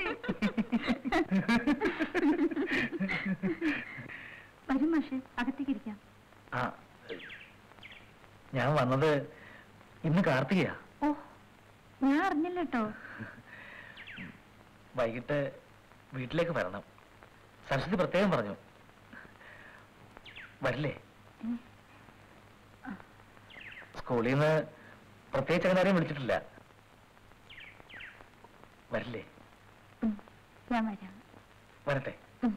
വരും മാഷേ അകത്തേക്ക് ഇരിക്കാം ആ ഞാൻ വന്നത് ഇന്ന് കാർത്തികയാ ഓ ഞാൻ അറിഞ്ഞില്ല കേട്ടോ വൈകിട്ട് വീട്ടിലേക്ക് വരണം സരസ്വതി പ്രത്യേകം പറഞ്ഞു വരില്ലേ സ്കൂളിൽ നിന്ന് പ്രത്യേകിച്ച് അങ്ങനെ ആരെയും വിളിച്ചിട്ടില്ല വരില്ലേ ഞാൻ വരാം വരട്ടെ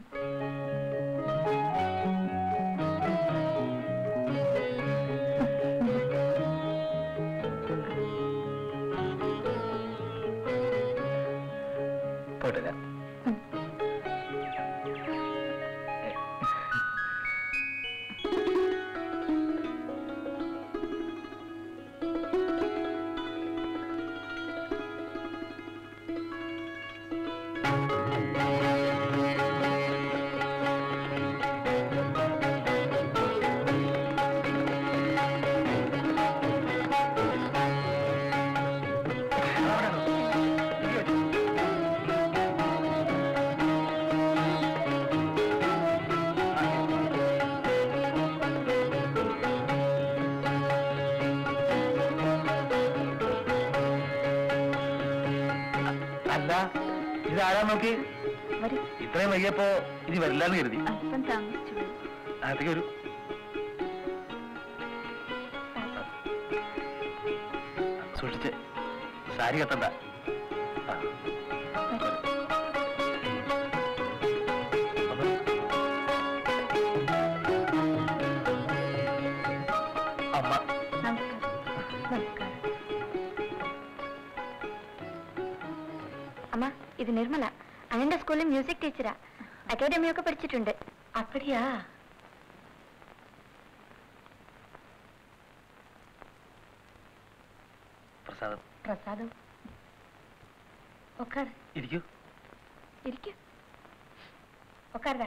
പോയിട്ട് വരാം അല്ല ഇതാരാ നോക്കി വരൂ ഇത്രയും വൈകിയപ്പോ ഇനി വരില്ലാന്ന് കരുതി അല്പം താമസിച്ചു പോയി. അകത്തേക്ക് ഒരു സൂക്ഷിച്ച് സാരി കത്തണ്ട ആ. വരൂ. അപ്പൊ അമ്മ നമസ്കാരം നമസ്കാരം അമ്മ ഇത് നിർമ്മല അനന്റെ സ്കൂളിൽ മ്യൂസിക് ടീച്ചറാ അക്കാഡമി ഒക്കെ പഠിച്ചിട്ടുണ്ട് അപ്പടിയാ പ്രസാദം പ്രസാദം ഉക്കാർ ഇരിക്കൂ ഇരിക്കൂ ഉക്കാരടാ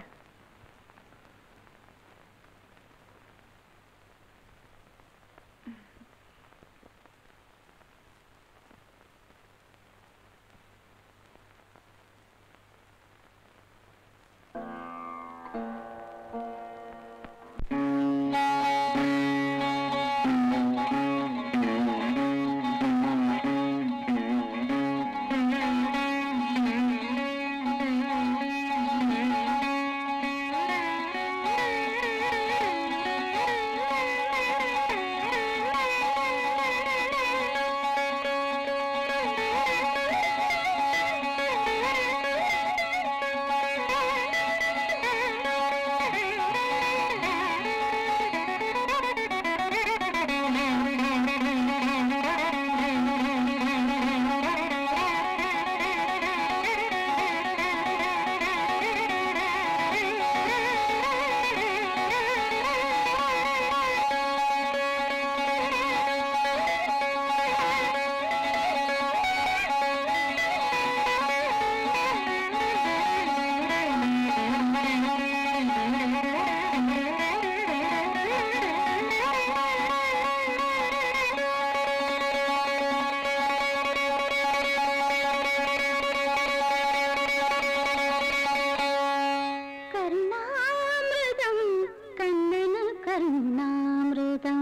കരുണാമൃതം കണ്ണന് കരുണാമൃതം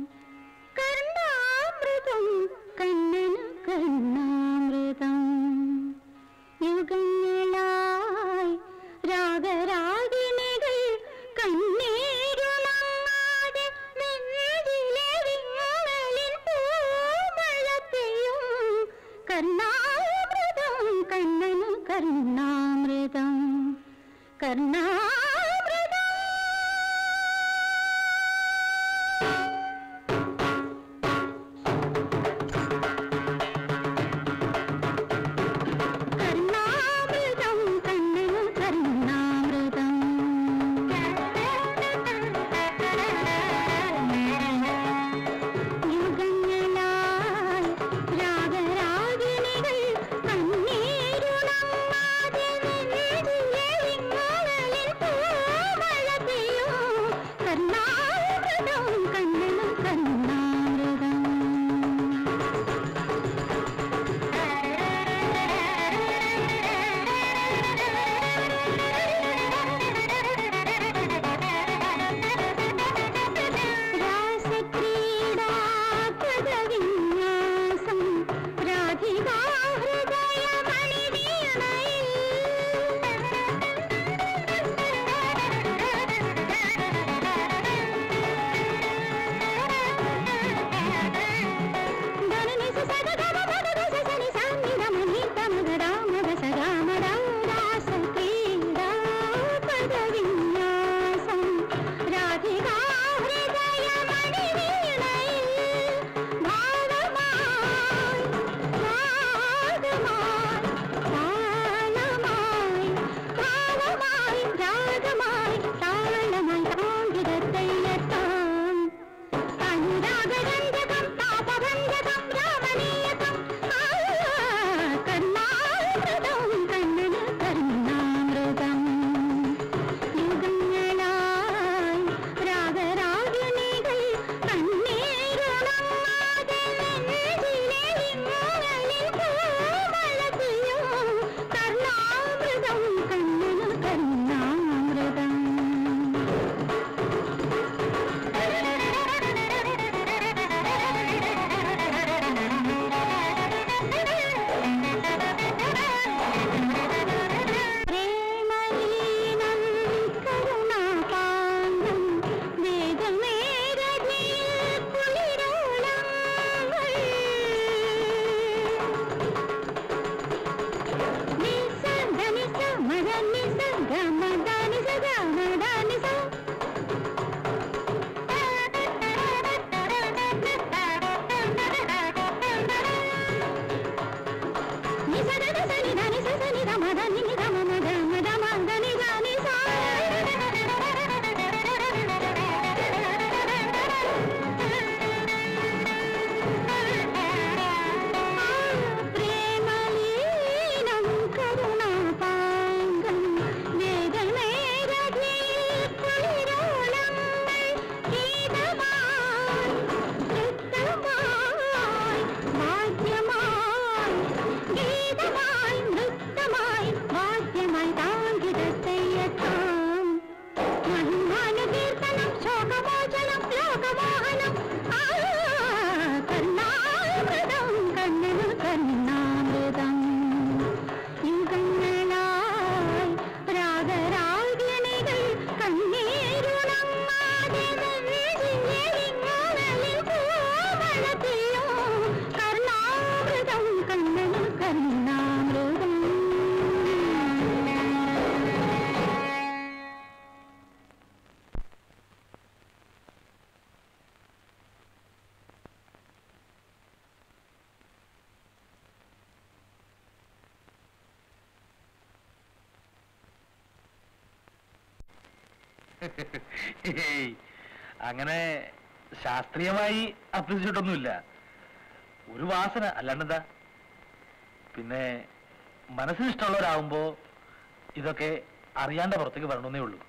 കരുണാമൃതം കണ്ണന് കരുണാമൃതം യുഗങ്ങളായി രാഗരാഗിണികൾ കണ്ണീരുണങ്ങാതെ നെഞ്ചിലെ വിങ്ങലിൻ പൂമഴത്തെയും കരുണാമൃതം കണ്ണന് കരുണാമൃതം കരുണാമൃതം കരുണാമൃതം കണ്ണനു കരുണാമൃതം യുഗങ്ങളായി രാഗരാഗിണികൾ കണ്ണീരുണങ്ങാതെ നെഞ്ചിലെ വിങ്ങലിൻ ప్రేమలీనం కరుణాపాంగం വേദനേരതിൽ കുളിരോളങ്ങൾ ഗീതമായി നൃത്തമായി വാദ്യമായി ഗീതമായി നൃത്തമായി വാദ്യമായി താങ്കിടത്തെയ്യത്താം മഹിമാനുകീർത്തനം ശോകമോചനം ലോകമോഹനം ആ കർണാമൃതം കണ്ണനു കർണാമൃതം യുഗങ്ങളായി രാഗരാഗിണികൾ കണ്ണീരുണങ്ങാതെ നെഞ്ചിലെരിഞ്ഞുഴലിൽ പൂവളത്തിലോ കർണാമൃതം കണ്ണനു കർണാമൃതം ഏയ്, അങ്ങനെ ശാസ്ത്രീയമായി അഭ്യസിച്ചിട്ടൊന്നുമില്ല ഒരു വാസന അല്ലാണ്ടെന്താ പിന്നെ മനസ്സിന് ഇഷ്ടമുള്ളവരാകുമ്പോ ഇതൊക്കെ അറിയാണ്ട പുറത്തേക്ക് വരണമെന്നേ ഉള്ളൂ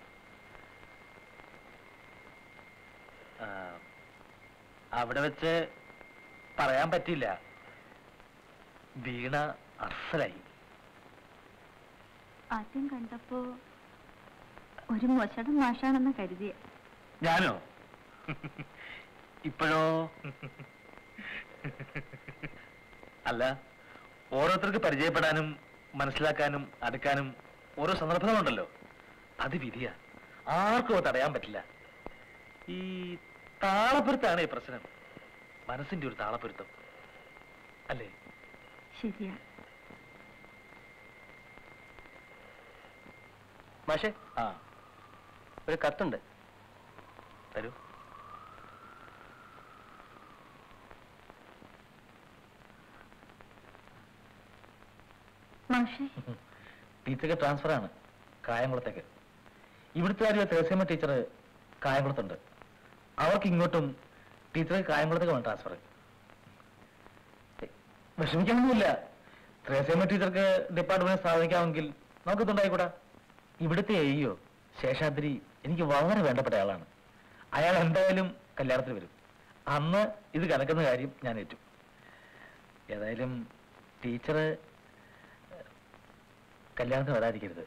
ആ, അവിടെ വെച്ച് പറയാൻ പറ്റില്ല വീണ അർസലായി ആദ്യം കണ്ടപ്പോ ഒരു മോശം മാഷാണെന്ന് കരുതിയ ഞാനോ ഇപ്പോഴോ അല്ല ഓരോരുത്തർക്ക് പരിചയപ്പെടാനും മനസ്സിലാക്കാനും അടുക്കാനും ഓരോ സന്ദർഭങ്ങളുണ്ടല്ലോ അത് വിധിയാ ആർക്കും അത് തടയാൻ പറ്റില്ല ഈ താളപ്പൊരുത്താണ് ഈ പ്രശ്നം മനസ്സിന്റെ ഒരു താളപ്പൊരുത്തം അല്ലേ ശരിയാ മാഷെ ആ ഒരു കത്തുണ്ട് തരൂ മാഷേ ടീച്ചർക്ക് ട്രാൻസ്ഫർ ആണ് കായംകുളത്തേക്ക് ഇവിടുത്തെ ആര്യ തേസമ്മ ടീച്ചർ കായംകുളത്തുണ്ട് അവർക്ക് ഇങ്ങോട്ടും ടീച്ചർക്ക് കായംകുളത്തേക്ക് വേണം ട്രാൻസ്ഫർ വിഷമിക്കാനൊന്നുമില്ല ത്രേസമ്മ ടീച്ചർക്ക് ഡിപ്പാർട്ട്മെന്റ് സ്ഥാപിക്കാമെങ്കിൽ നമുക്കിതുണ്ടായിക്കൂടാ ഇവിടുത്തെ എയ്യോ ശേഷാദ്രി എനിക്ക് വളരെ വേണ്ടപ്പെട്ട ആളാണ് അയാൾ എന്തായാലും കല്യാണത്തിന് വരും അന്ന് ഇത് കലക്കുന്ന കാര്യം ഞാൻ ഏറ്റു ഏതായാലും ടീച്ചർ കല്യാണത്തിന് വരാതിരിക്കരുത്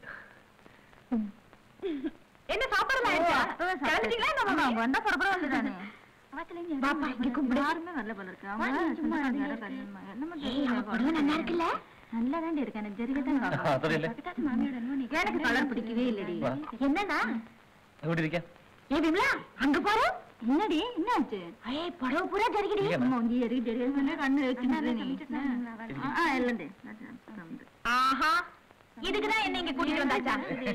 என்ன சாப்பாடு கிளம்பிட்டீங்களா என்ன மாமா? வந்தா புறப்பட வந்துட்டானே பாப்பா, இங்க கும்பிடு. யாருமே வரல போல இருக்கு வா, நீ சும்மா இரு, நீ இரு. நல்லா இருக்குல்ல நல்லா தாண்டி இருக்கேன் எனக்கு ஜெரிகத்தான் അതറിയില്ലേ எனக்கு கலர் பிடிக்கவே இல்லடி வா. என்னண்ணா ഇവിടെ ഇരിക്കാം ஏ விமலா அங்க பாரு என்னடி என்னாச்சு ஏய் புடவை பூரா ஜரிகடி ഇരിക്കാം. அம்மா இங்கே எரி ஜெரிகத்தான் கண்ணு வைக்கிறது நீ ஆ இல்லண்டே ஆஹா இதுக்குதான் என்ன இங்க கூட்டிட்டு வந்தாச்சா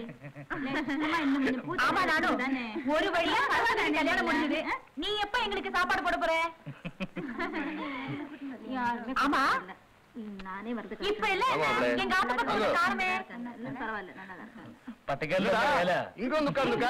ஆமா நானும் ஒரு வழியா மருமகனுக்கு கல்யாணம் முடிஞ்சது நீ எப்ப எங்களுக்கு சாப்பாடு போட போற ஆமா நானே வரது இப்ப இல்ல ஆமா, அவளே. எங்க ஆத்து பக்கத்துல காரமே பரவாயில்ல நல்லா தான் இருக்காங்க പട്ടിക്കാലിൽ വേല இங்க வந்து உட்கார்ந்துக்கா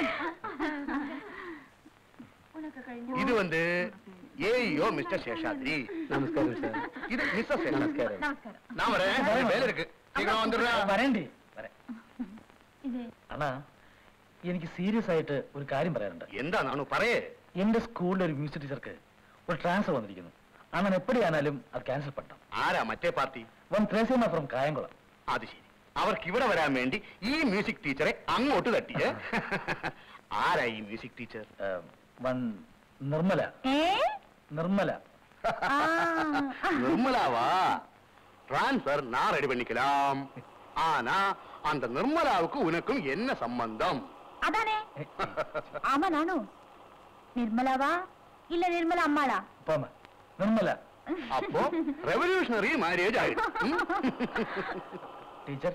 இது வந்து ஏயோ மிஸ்டர் சேஷாத்ரி നമസ്കാരം സാർ இது மிஸ்டர் சேஷாத்ரி நமஸ்காரம் நான் வரேன் கொஞ்சம் வேலை இருக்கு சீக்கிரம் வந்துடுறேன் വരണ്ടേ വരാം അണ്ണാ എനിക്ക് സീരിയസ് ആയിട്ട് ഒരു കാര്യം പറയാനുണ്ട് എന്താ നാണു പറയേ എന്റെ സ്കൂളിലെ ഒരു മ്യൂസിക് ടീച്ചർക്ക് ഒരു ട്രാൻസ്ഫർ വന്നിരിക്കുന്നു അണ്ണൻ എപ്പോഴാണാലും അത് ക്യാൻസൽ പറ്റാം ആരാ മറ്റേ party one Thresiamma from Kayamkulam അത് ശരി അവർക്ക് ഇവിടെ വരാൻ വേണ്ടി ഈ മ്യൂസിക് ടീച്ചറെ അങ്ങോട്ട് തട്ടിയേ ആരാ ഈ മ്യൂസിക് ടീച്ചർ വൺ നിർമ്മല ஏ നിർമ്മല நிர்மலாவா டிரான்ஸ்பர் நான் ரெடி பண்ணிக்கலாம் ஆனா அந்த நிர்மலாவுக்கு உனக்கும் என்ன சம்பந்தம் அதானே ஆமா நானும் நிர்மலாவா இல்ல நிர்மலா அம்மாளா പോമ നിർമ്മല அப்போ ரெவல்யூஷனரி மேரேஜ் ஆயிடும் ம்? ടീച്ചർ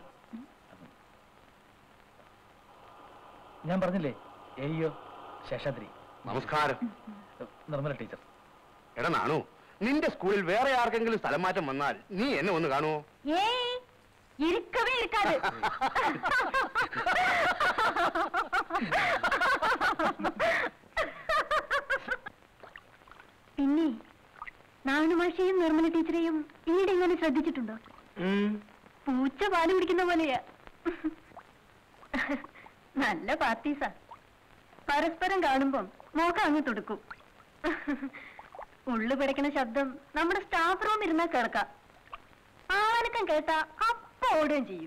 ഞാൻ പറഞ്ഞില്ലേ ഏയ്യോ ശേഷാദ്രി നമസ്കാരം നിർമ്മല ടീച്ചർ എടാ നാണു നിന്റെ സ്കൂളിൽ വേറെ ആർക്കെങ്കിലും സ്ഥലം മാറ്റം വന്നാൽ നീ എന്നെ ഒന്ന് കാണുമോ ഏയ് ഇരിക്കവേ ഇരിക്കാതെ പിന്നെ നാണുമാഷയും നിർമ്മല ടീച്ചറെയും ഈയിടെ ഇങ്ങനെ ശ്രദ്ധിച്ചിട്ടുണ്ടോ പൂച്ച പാല് കുടിക്കുന്ന പോലെയാ നല്ല പാർട്ടീസാ പരസ്പരം കാണുമ്പം മോക്കം അങ്ങ് തുടുക്കും ഉള്ളു പിടയ്ക്കുന്ന ശബ്ദം നമ്മുടെ സ്റ്റാഫ് റൂം ഇരുന്നാ കേൾക്കാം ആനക്കം കേട്ടാ അപ്പ ഓടുകയും ചെയ്യും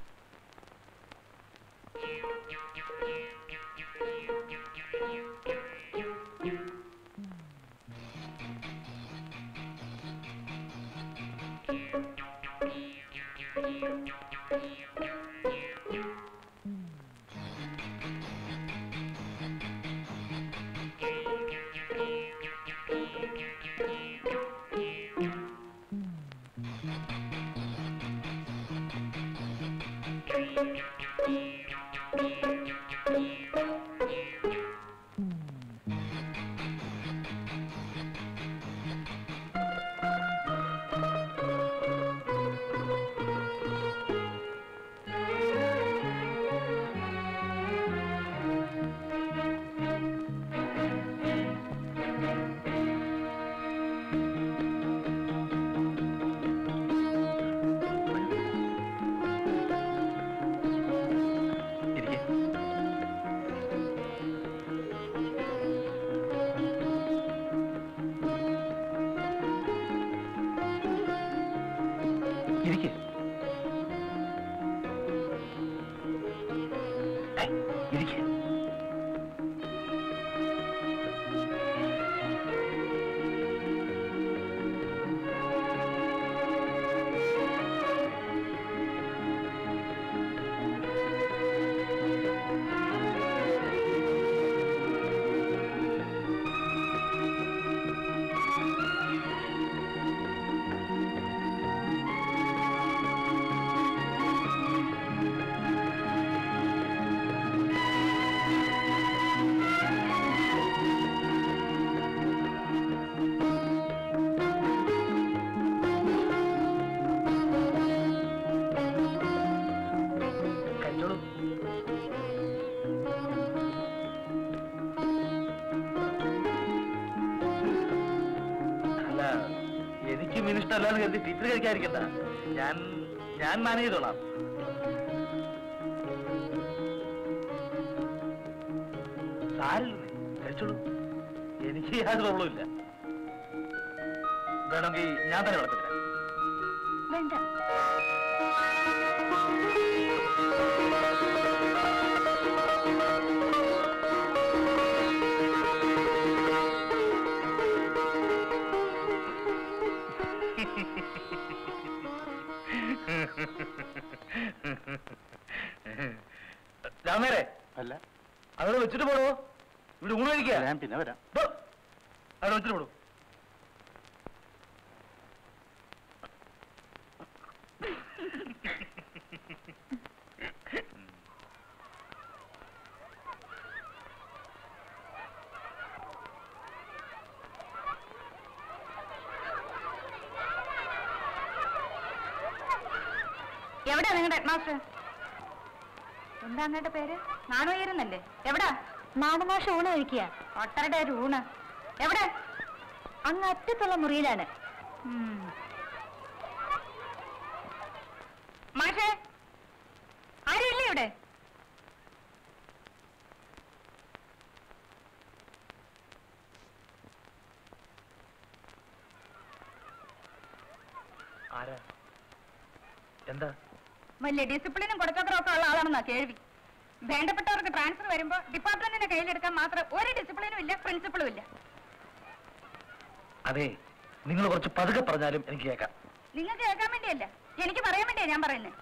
ഇരിക്കെ ഇരിക്കെ കഴിച്ചോളൂ അല്ല എനിക്ക് മിനിഷ്ടല്ലാന്ന് കരുതി ടീച്ചർ കഴിക്കാതിരിക്കണ്ട ഞാൻ ഞാൻ മാനേജ് ചെയ്തോളാം സാരില്ലെന്നേ കഴിച്ചോളൂ എനിക്ക് യാതൊരു പ്രോബ്ലം ഇല്ല വേണമെങ്കിൽ ഞാൻ തന്നെ വിളക്കത്തില്ല വേണ്ട രാമേരെ അല്ല അവിടെ വെച്ചിട്ട് പോടോ ഇവിടെ ഊണ് കഴിക്കുക ഞാൻ പിന്നെ വരാം പോ. അവിടെ വെച്ചിട്ട് പോടൂ എവിടാ നിങ്ങളുടെ ഹെഡ്മാസ്റ്റർ എന്താ അങ്ങയുടെ പേര് നാണുയരുന്നല്ലേ എവിടാ നാണുമാഷ ഊണ് കഴിക്കുക ഒട്ടരുടെ ഒരു ഊണ് എവിടെ അങ്ങ് അറ്റത്തുള്ള മുറിയിലാണ് മാഷേ ആരുമില്ലേ ഇവിടെ ആരാ എന്താ വലിയ ഡിസിപ്ലിനും കൊടുക്കത്തറും ഒക്കെ ഉള്ള ആളാണെന്നാ കേൾവി വേണ്ടപ്പെട്ടവർക്ക് ട്രാൻസ്ഫർ വരുമ്പോ ഡിപ്പാർട്ട്മെന്റിന്റെ കയ്യിലെടുക്കാൻ മാത്രം ഒരു ഡിസിപ്ലിനും ഇല്ല പ്രിൻസിപ്പളും ഇല്ല അതെ നിങ്ങൾ കുറച്ച് പതുക്കെ പറഞ്ഞാലും എനിക്ക് കേൾക്കാം നിങ്ങൾക്ക് കേൾക്കാൻ വേണ്ടിയല്ല എനിക്ക് പറയാൻ വേണ്ടിയാ ഞാൻ പറയുന്നത്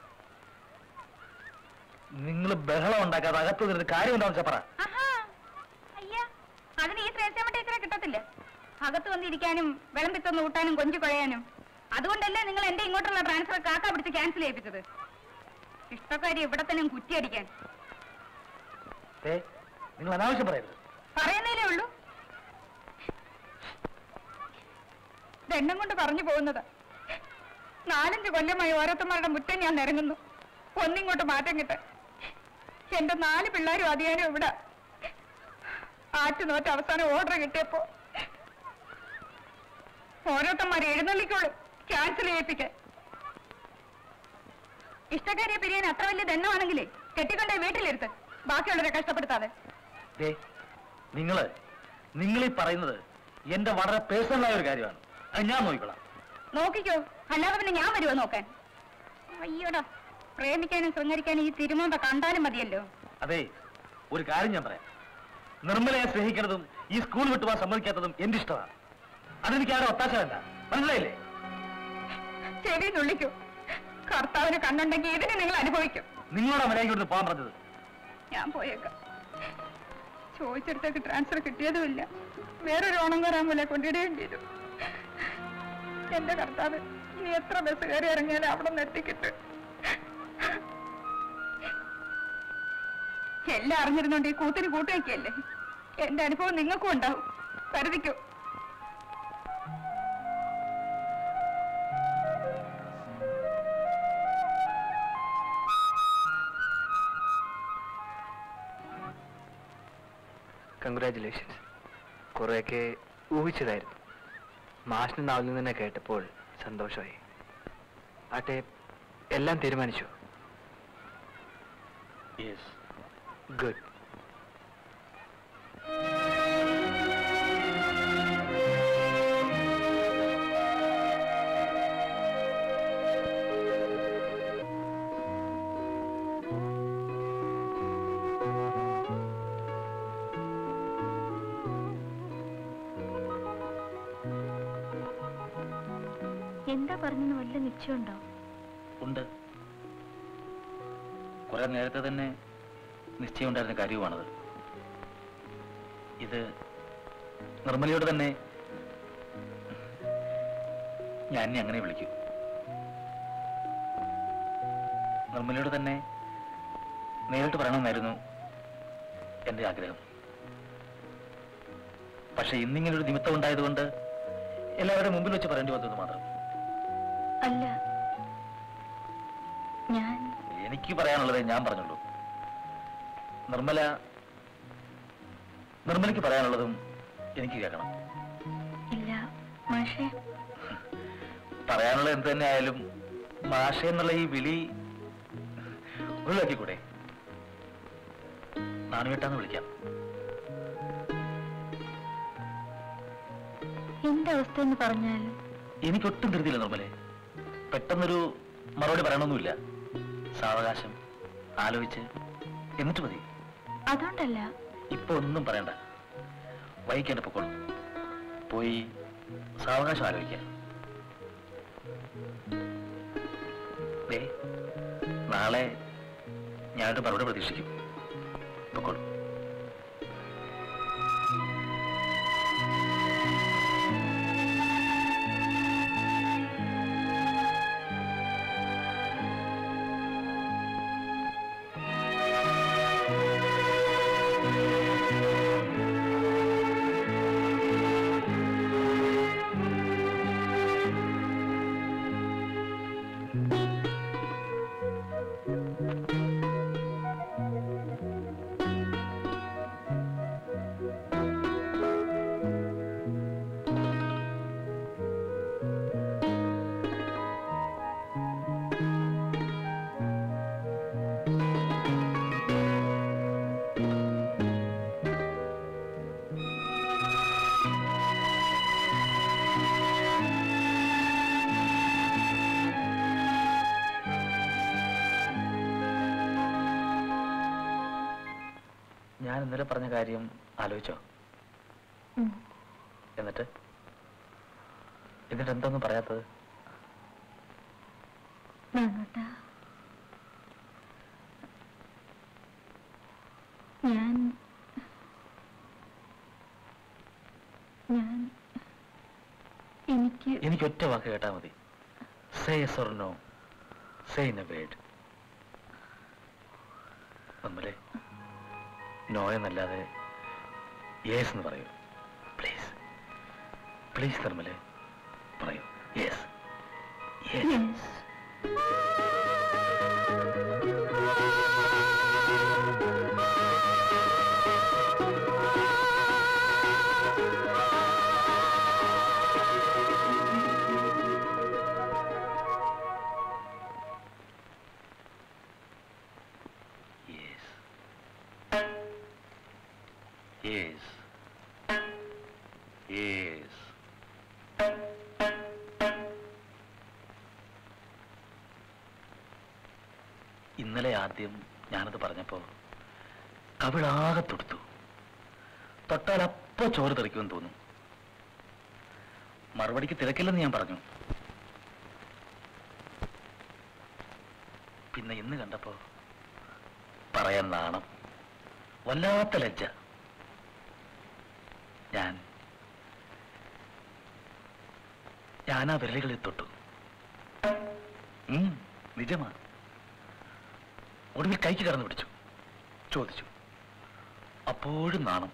നിങ്ങൾ ബഹളം ഉണ്ടാക്കാതെ അകത്ത് നിന്നിട്ട് കാര്യം എന്താണെന്ന് വെച്ചാ പറ ആഹാ അയ്യാ അതിന് ഈ ത്രേസ്യാമ്മ ടീച്ചറെ കിട്ടത്തില്ല അകത്ത് വന്നിരിക്കാനും വിളമ്പിത്തൊന്ന് ഊട്ടാനും കൊഞ്ചു കുഴയാനും അതുകൊണ്ടല്ലേ നിങ്ങൾ എന്റെ ഇങ്ങോട്ടുള്ള ട്രാൻസ്ഫർ കാക്ക പിടിച്ച് ക്യാൻസൽ ചെയ്യിപ്പിച്ചത് ഇഷ്ടക്കാരി ഇവിടെ തന്നെ കുറ്റിയടിക്കാൻ ഏ നിങ്ങൾ അനാവശ്യം പറയരുത് പറയുന്നതിലേ ഉള്ളൂ ദണ്ണം കൊണ്ട് പറഞ്ഞു പോകുന്നത് നാലഞ്ച് കൊല്ലമായി ഓരോരുത്തന്മാരുടെ മുറ്റം ഞാൻ നിരങ്ങുന്നു ഒന്നിങ്ങോട്ട് മാറ്റം കിട്ട എന്റെ നാല് പിള്ളേരും അധികാരം ഇവിടെ ആറ്റു നോറ്റ് അവസാനം ഓർഡർ കിട്ടിയപ്പോ ഓരോരുത്തന്മാരെ എഴുന്നള്ളിക്കോളും ക്യാൻസൽ ചെയ്യിപ്പിക്കാൻ ഇഷ്ടക്കാരിയെ പിരിയാൻ അത്ര വലിയ ദണ്ണമാണെങ്കിലേ കെട്ടിക്കൊണ്ടേ വീട്ടിലിരുത്ത് ബാക്കിയുള്ളവരെ കഷ്ടപ്പെടുത്താതെ ദേ, നിങ്ങള് നിങ്ങൾ ഈ പറയുന്നത് എന്റെ വളരെ പേഴ്സണലായ ഒരു കാര്യമാണ് അത് ഞാൻ നോക്കിക്കൊള്ളാം നോക്കിക്കോ അല്ലാതെ പിന്നെ ഞാൻ വരുമോ നോക്കാൻ അയ്യോടാ പ്രേമിക്കാനും ശൃംഗരിക്കാനും ഈ തിരുമോന്ത കണ്ടാലും മതിയല്ലോ അതെ ഒരു കാര്യം ഞാൻ പറയാം നിർമ്മലയെ സ്നേഹിക്കുന്നതും ഈ സ്കൂൾ വിട്ടുപോകാൻ സമ്മതിക്കാത്തതും എന്റെ ഇഷ്ടമാണ് അതെനിക്ക് ആരും ഒത്താശ വേണ്ട മനസ്സിലായില്ലേ ചെവി നുള്ളിക്കൂ കർത്താവിന് കണ്ണുണ്ടെങ്കിൽ ഇതിനെ നിങ്ങൾ അനുഭവിക്കും നിങ്ങളോട് മര്യാദയ്ക്ക് ഇവിടുന്ന് പോകാൻ പറഞ്ഞത് ഞാൻ പോയേക്കാം ചോദിച്ചെടുത്തേക്ക് ട്രാൻസ്ഫർ കിട്ടിയതുമില്ല വേറൊരു ഓണം കയറാൻ പോലെ കൊണ്ടിടുകയും ചെയ്തു എന്റെ കർത്താവ് ഇനി എത്ര ബസ് കയറി ഇറങ്ങിയാലും അവിടെ നിന്ന് എത്തിക്കിട്ട് എല്ലാം അറിഞ്ഞിരുന്നോണ്ട് ഈ കൂത്തിന് കൂട്ടുവയ്ക്കല്ലേ എന്റെ അനുഭവം നിങ്ങൾക്കും ഉണ്ടാവും കരുതിക്കൂ കൺഗ്രാറ്റുലേഷൻസ് കുറേയൊക്കെ ഊഹിച്ചതായിരുന്നു മാഷിന് നാവിൽ നിന്ന് തന്നെ കേട്ടപ്പോൾ സന്തോഷമായി ആട്ടെ എല്ലാം തീരുമാനിച്ചു യെസ് ഗുഡ് എന്താ പറഞ്ഞെന്ന് വല്ല നിശ്ചയമുണ്ടോ ഉണ്ട് കുറെ നേരത്തെ തന്നെ നിശ്ചയമുണ്ടായിരുന്ന കാര്യവുമാണത് ഇത് നിർമ്മലയോട് തന്നെ ഞാൻ എന്നെ അങ്ങനെ വിളിക്കൂ നിർമ്മലയോട് തന്നെ നേരിട്ട് പറയണമെന്നായിരുന്നു എന്റെ ആഗ്രഹം പക്ഷെ ഇന്നിങ്ങനെ ഒരു നിമിത്തം ഉണ്ടായതുകൊണ്ട് എല്ലാവരുടെ മുമ്പിൽ വെച്ച് പറയേണ്ടി വന്നത് മാത്രം അല്ല ഞാൻ എനിക്ക് പറയാനുള്ളതേ ഞാൻ പറഞ്ഞുള്ളൂ നിർമ്മല നിർമ്മലയ്ക്ക് പറയാനുള്ളതും എനിക്ക് കേൾക്കണം ഇല്ല മാഷേ പറയാനുള്ളത് എന്ത് തന്നെ ആയാലും മാഷ എന്നുള്ള ഈ വിളി ഒഴിവാക്കിക്കൂടെ നാണുവേട്ടാന്ന് വിളിക്കാം എന്റെ അവസ്ഥ എന്ന് പറഞ്ഞാൽ എനിക്കൊട്ടും ധൃതിയില്ല നിർമ്മലെ പെട്ടെന്നൊരു മറുപടി പറയണമെന്നില്ല സാവകാശം ആലോചിച്ച് എന്നിട്ട് മതി അതുകൊണ്ടല്ല ഇപ്പൊ ഒന്നും പറയണ്ട വൈകിക്കേണ്ട പൊക്കോളും പോയി സാവകാശം ആലോചിക്കാം ദേ, നാളെ ഞാനൊരു മറുപടി പ്രതീക്ഷിക്കും പൊക്കോളും ഞാൻ ഇന്നലെ പറഞ്ഞ കാര്യം ആലോചിച്ചോ എന്നിട്ട് എന്നിട്ട് എന്തൊന്നും പറയാത്തത് നാണോട്ടാ ഞാൻ ഞാൻ എനിക്ക് എനിക്ക് ഒറ്റ വാക്ക് കേട്ടാ മതി say or no say in a word നമ്മളെ നോ എന്നല്ലാതെ യേസ് എന്ന് പറയൂ പ്ലീസ് പ്ലീസ് നിർമ്മലെ പറയൂ yes Yes. Yes yes yes ഇന്നലെ ആദ്യം ഞാനത് പറഞ്ഞപ്പോ കവിളാകെ തൊടുത്തു തൊട്ടാൽ അപ്പോ ചോറ് തെറിക്കുമെന്ന് തോന്നും മറുപടിക്ക് തിരക്കില്ലെന്ന് ഞാൻ പറഞ്ഞു പിന്നെ ഇന്ന് കണ്ടപ്പോ പറയാൻ നാണം വല്ലാത്ത ലജ്ജ ഞാൻ ഞാൻ ആ വിരലുകളിൽ തൊട്ടു ഉം, നിജമാ ഒടുവിൽ കൈക്ക് കടന്നു പിടിച്ചു ചോദിച്ചു അപ്പോഴും നാണം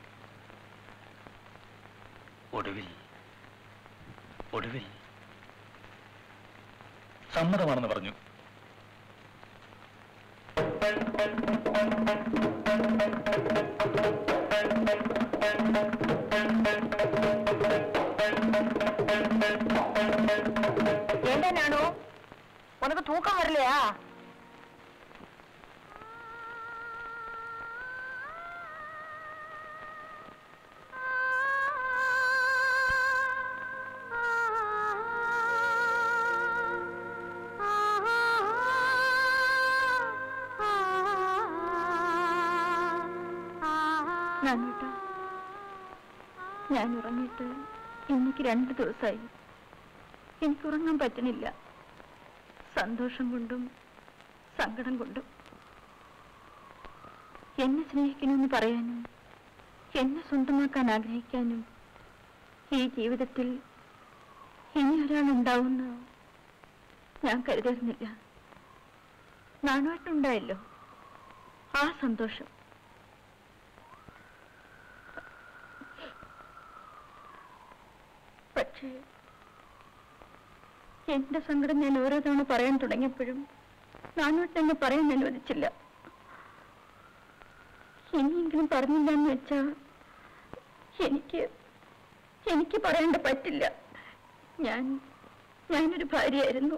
ഒടുവിൽ ഒടുവിൽ സമ്മതമാണെന്ന് പറഞ്ഞു ஏண்டா நானு உனக்கு தூக்கம் வரலையா നാനൂട്ടാ ഞാൻ ഉറങ്ങിയിട്ട് എനിക്ക് രണ്ട് ദിവസമായി എനിക്ക് ഉറങ്ങാൻ പറ്റണില്ല സന്തോഷം കൊണ്ടും സങ്കടം കൊണ്ടും എന്നെ സ്നേഹിക്കണമെന്ന് പറയാനും എന്നെ സ്വന്തമാക്കാൻ ആഗ്രഹിക്കാനും ഈ ജീവിതത്തിൽ ഇനി ഒരാളുണ്ടാവുമെന്ന് ഞാൻ കരുതിയിരുന്നില്ല നാണുമായിട്ടുണ്ടായല്ലോ ആ സന്തോഷം പക്ഷേ എന്റെ സങ്കടം ഞാൻ ഓരോ തവണ പറയാൻ തുടങ്ങിയപ്പോഴും നാനോട്ട് എന്നെ പറയാൻ അനുവദിച്ചില്ല ഇനിയെങ്കിലും പറഞ്ഞില്ല എന്ന് വെച്ചാ എനിക്ക് എനിക്ക് പറയേണ്ട പറ്റില്ല ഞാൻ ഞാനൊരു ഭാര്യയായിരുന്നു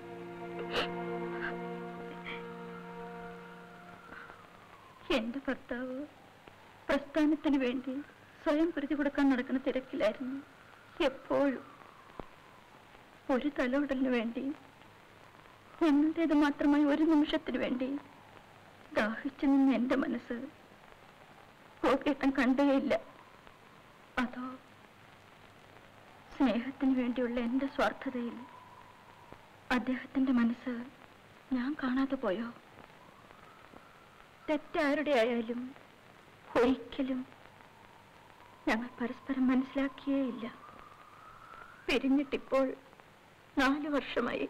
എന്റെ ഭർത്താവ് പ്രസ്ഥാനത്തിന് വേണ്ടി സ്വയം പൊരുതി കൊടുക്കാൻ നടക്കുന്ന തിരക്കിലായിരുന്നു എപ്പോഴും ഒരു തലോടലിന് വേണ്ടി എന്നതേത് മാത്രമായി ഒരു നിമിഷത്തിന് വേണ്ടി ദാഹിച്ചു നിന്ന എന്റെ മനസ്സ് ഗോപിയേട്ടൻ കണ്ടേയില്ല അതോ സ്നേഹത്തിന് വേണ്ടിയുള്ള എന്റെ സ്വാർത്ഥതയിൽ അദ്ദേഹത്തിന്റെ മനസ്സ് ഞാൻ കാണാതെ പോയോ തെറ്റാരുടെ ആയാലും ഒരിക്കലും ഞങ്ങൾ പരസ്പരം മനസ്സിലാക്കിയേയില്ല പിരിഞ്ഞിട്ടിപ്പോൾ നാല് വർഷമായി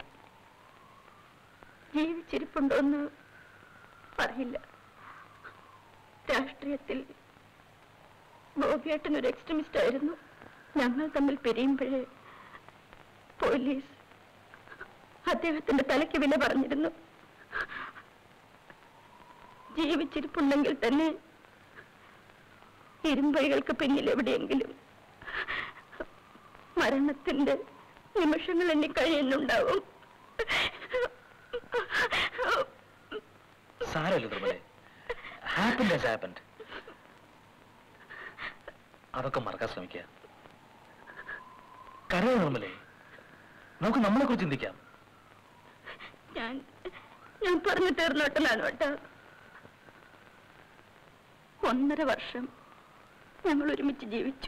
ജീവിച്ചിരിപ്പുണ്ടോന്ന് അറിയില്ല രാഷ്ട്രീയത്തിൽ ഗോപിയേട്ടൻ ഒരു എക്സ്ട്രീമിസ്റ്റ് ആയിരുന്നു ഞങ്ങൾ തമ്മിൽ പിരിയുമ്പോഴേ പോലീസ് അദ്ദേഹത്തിന്റെ തലയ്ക്ക് വില പറഞ്ഞിരുന്നു ജീവിച്ചിരിപ്പുണ്ടെങ്കിൽ തന്നെ ഇരുമ്പൈകൾക്ക് പിന്നിൽ എവിടെയെങ്കിലും മരണത്തിന്റെ നിമിഷങ്ങൾ എന്നെ കഴിയുന്നുണ്ടാവും സാരമില്ല നിർമ്മലെ ഹാപ്പൻസ് ഹാപ്പൻഡ് അതൊക്കെ മറക്കാൻ ശ്രമിക്കുക കരയോ നിർമ്മലെ നമുക്ക് നമ്മളെ കുറിച്ച് ചിന്തിക്കാം ഞാൻ ഞാൻ പറഞ്ഞു തീർന്നോട്ടെ നാനോട്ട ഒന്നര വർഷം ഞങ്ങൾ ഒരുമിച്ച് ജീവിച്ചു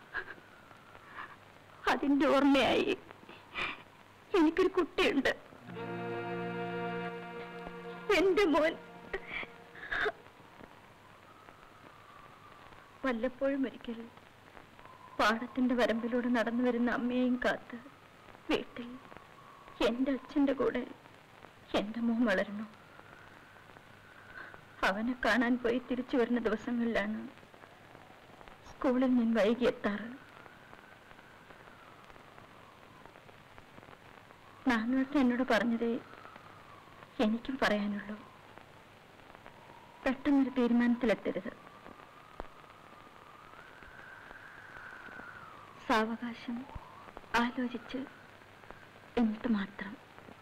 അതിന്റെ ഓർമ്മയായി എനിക്കൊരു കുട്ടിയുണ്ട് എന്റെ മോൻ വല്ലപ്പോഴും ഒരിക്കൽ പാടത്തിന്റെ വരമ്പിലൂടെ നടന്നു വരുന്ന അമ്മയെയും കാത്ത് വീട്ടിൽ എന്റെ അച്ഛന്റെ കൂടെ എന്റെ മോൻ വളരണു അവനെ കാണാൻ പോയി തിരിച്ചു വരുന്ന ദിവസങ്ങളിലാണ് സ്കൂളിൽ ഞാൻ വൈകി എത്താറ് നാനൂട്ട് എന്നോട് പറഞ്ഞതേ എനിക്കും പറയാനുള്ളൂ പെട്ടെന്നൊരു തീരുമാനത്തിലെത്തരുത് സാവകാശം ആലോചിച്ച് എന്നിട്ട് മാത്രം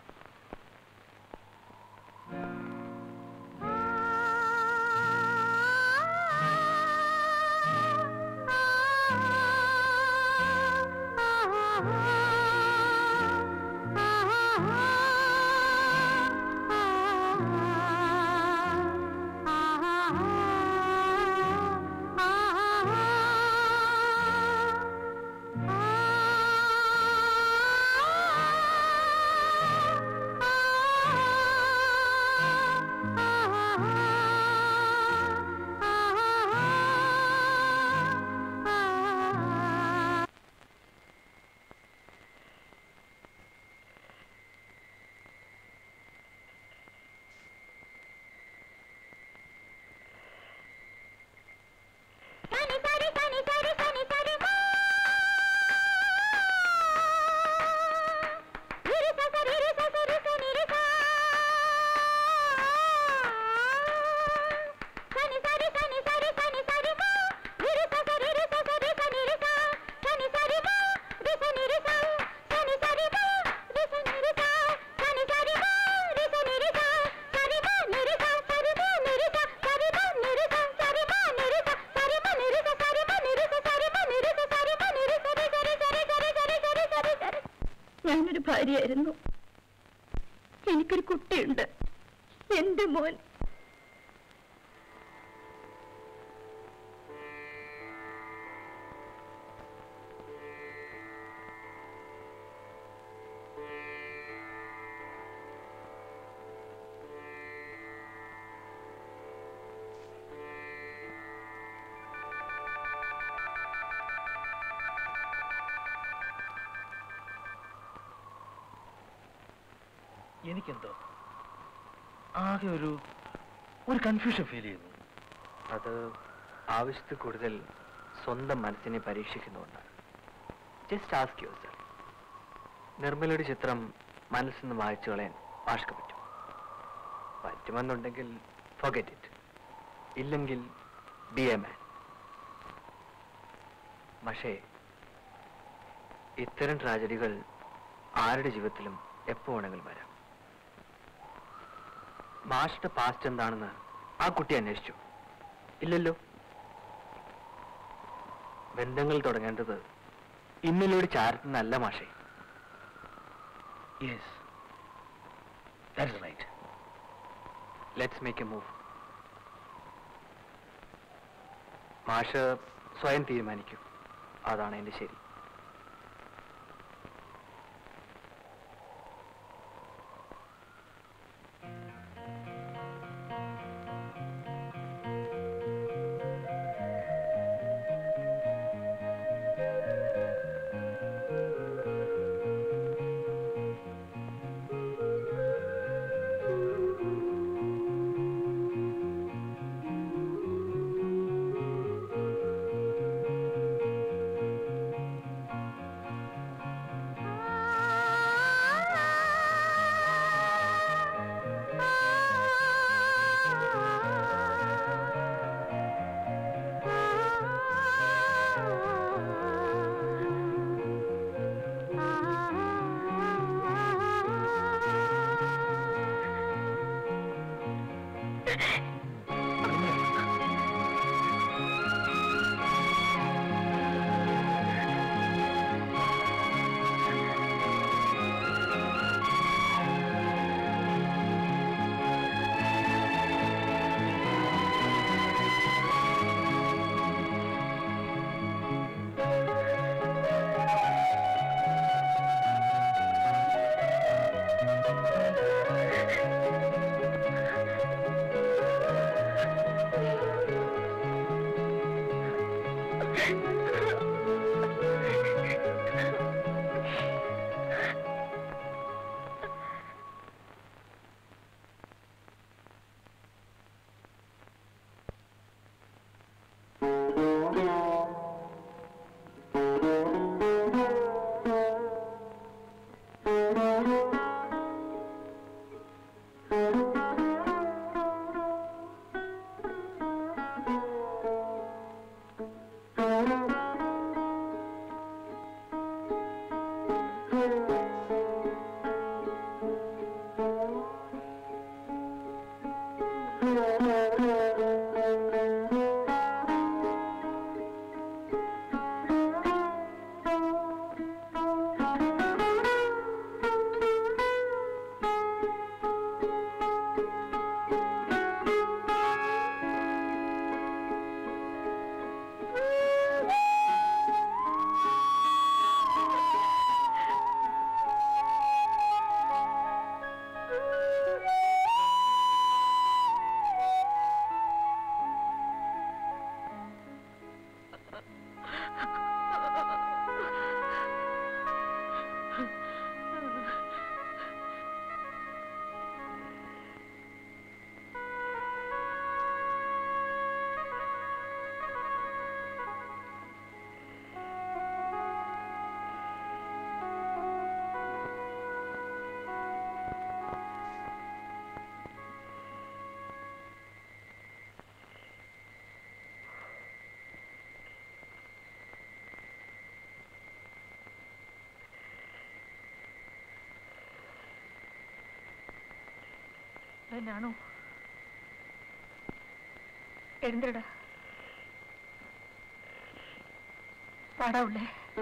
సని సరి సని సరి సని సరి మా రిరి స సరి రి స సరి సని రి సా సని సరి సని సరి సని సరి మా రిరి స సరి రి స సరి సని రి సా సని సరి మా రి సని రి సా సని సరి మా రి సని రి సా సని సరి మా రి సని రి సా సరి మా ని రి సా సరి మా ని రి సా సరి మా ని రి సా సరి మా ని రి సా సరి మా ని రి సా సరి మా ని రి సా సరి మా ని రి సా సరి మా ని రి సరి సరి సరి సరి సరి సరి సరి సరి ഞാനൊരു ഭാര്യയായിരുന്നു എനിക്കൊരു കുട്ടിയുണ്ട് എന്റെ മോൻ എനിക്കെന്തോ ആകെ ഒരു ഒരു കൺഫ്യൂഷൻ ഫീൽ ചെയ്യുന്നു അത് ആവശ്യത്തിൽ കൂടുതൽ സ്വന്തം മനസ്സിനെ പരീക്ഷിക്കുന്നുകൊണ്ടാണ് ജസ്റ്റ് ആസ്ക് യുവർ സെൽഫ് നിർമ്മലയുടെ ചിത്രം മനസ്സിൽ നിന്ന് വായിച്ചു കളയാൻ മാഷ്ക്ക് പറ്റും പറ്റുമെന്നുണ്ടെങ്കിൽ ഫൊഗറ്റ് ഇറ്റ് ഇല്ലെങ്കിൽ ബി എ മാൻ പക്ഷേ ഇത്തരം ട്രാജഡികൾ ആരുടെ ജീവിതത്തിലും എപ്പോ വേണമെങ്കിലും വരാം മാഷിന്റെ പാസ്റ്റ് എന്താണെന്ന് ആ കുട്ടി അന്വേഷിച്ചു ഇല്ലല്ലോ ബന്ധങ്ങൾ തുടങ്ങേണ്ടത് ഇന്നലോട് ചാരത്തുനിന്നല്ല മാഷേ yes that's right let's make a move മാഷ് സ്വയം തീരുമാനിക്കും അതാണ് എൻ്റെ ശരി ആ ഞാനോ എഴുന്നേടാ പാടാ ഉള്ളേ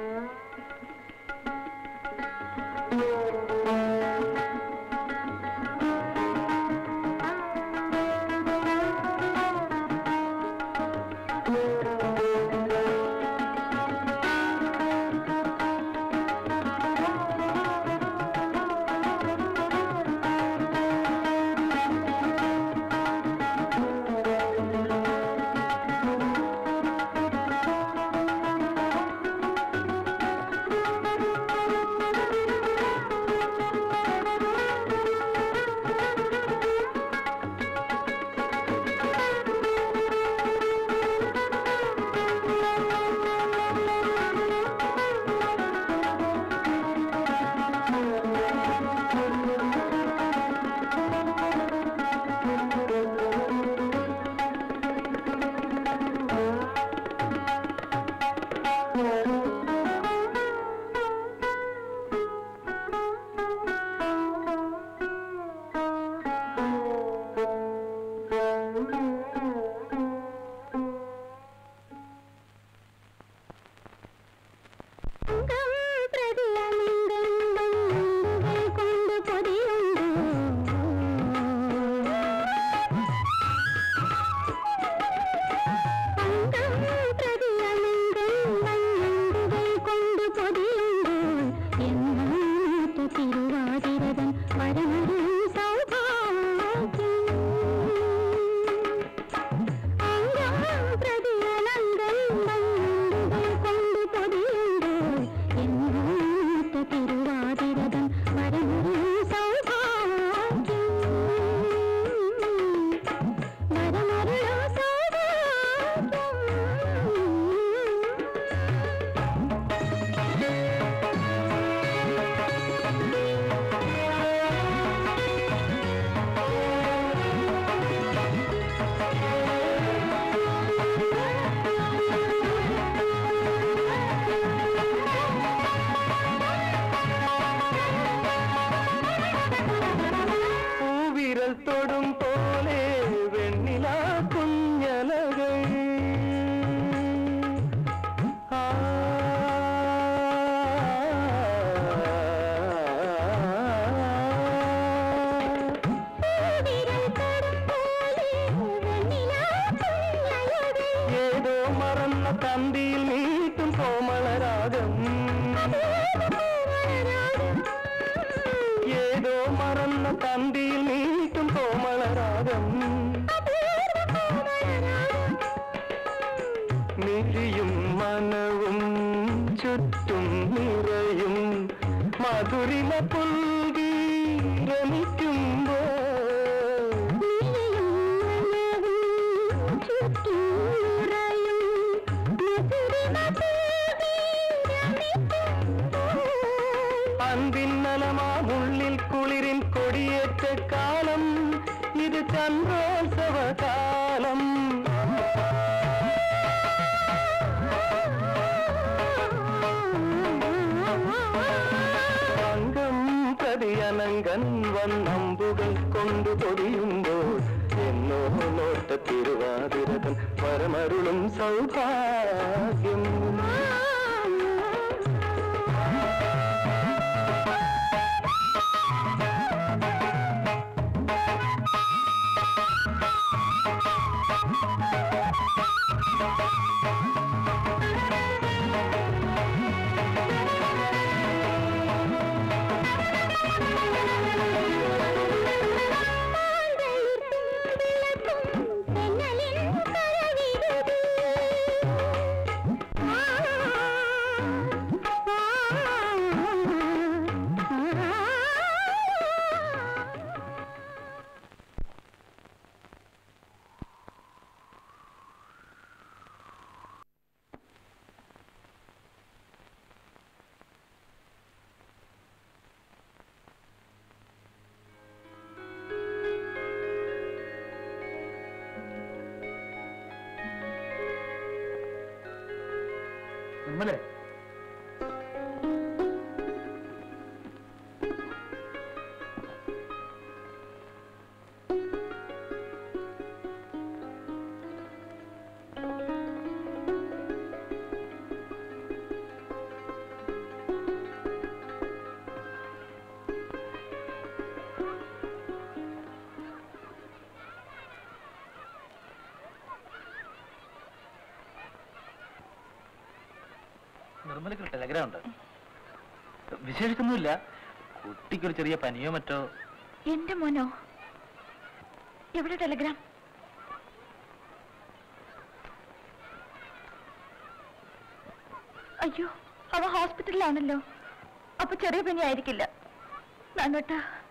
കൊണ്ട് പൊതിയുണ്ട് അംഗം പ്രതിയനങ്കം വണ്ണുകൾ കൊണ്ട് പൊതിയുമ്പോൾ എന്നാട്ട് തിരുവാതിരതൻ വരമൊരു സൗഭാഗ്യം അംഗം പ്രതിയനങ്കം വണ്ണുകൾ കൊണ്ട് പൊതിയുമ്പോൾ എന്നാട്ട് തിരുവാതിരതൻ വരമൊരു സൗഭാഗ്യം വരമൊരു സൗഭാഗ്യം പൂവിരൽ തൊടും പോലെ വെണ്ണില കുഞ്ഞലകൾ ആ. ഏതോ മറന്ന തന്തിയിൽ നീട്ടും കോമളരാഗം ഏതോ മറന്ന തന്തിയിൽ നീട്ടും കോമളരാഗം മിഴിയും മനവും ചുറ്റും നിറയും മധുരിമ പുൽകി രമിക്കുമ്പോ അൻപിന്നലമാമുള്ളിൽ കുളിരിൻ കൊടിയേറ്റ കാലം ഇത് ചന്ദ്രോത്സവ കാലം അംഗം പ്രതിയനങ്കൻ വന്നമ്പുകൾ കൊണ്ടു പൊതിയുമ്പോൾ എന്നോ നോട്ട തിരുവാതിരതൻ പരമരുളും സൗഭാഗ്യം നിർമ്മലേ നിർമ്മലയ്ക്ക് ഒരു ടെലഗ്രാം ഉണ്ട് വിശേഷിക്കൊന്നുമില്ല കുട്ടിക്കൊരു ചെറിയ പനിയോ മറ്റോ എന്റെ മോനോ എവിടെ ടെലഗ്രാം അയ്യോ അവ ഹോസ്പിറ്റലിലാണല്ലോ അപ്പൊ ചെറിയ പനി ആയിരിക്കില്ല നാനോട്ട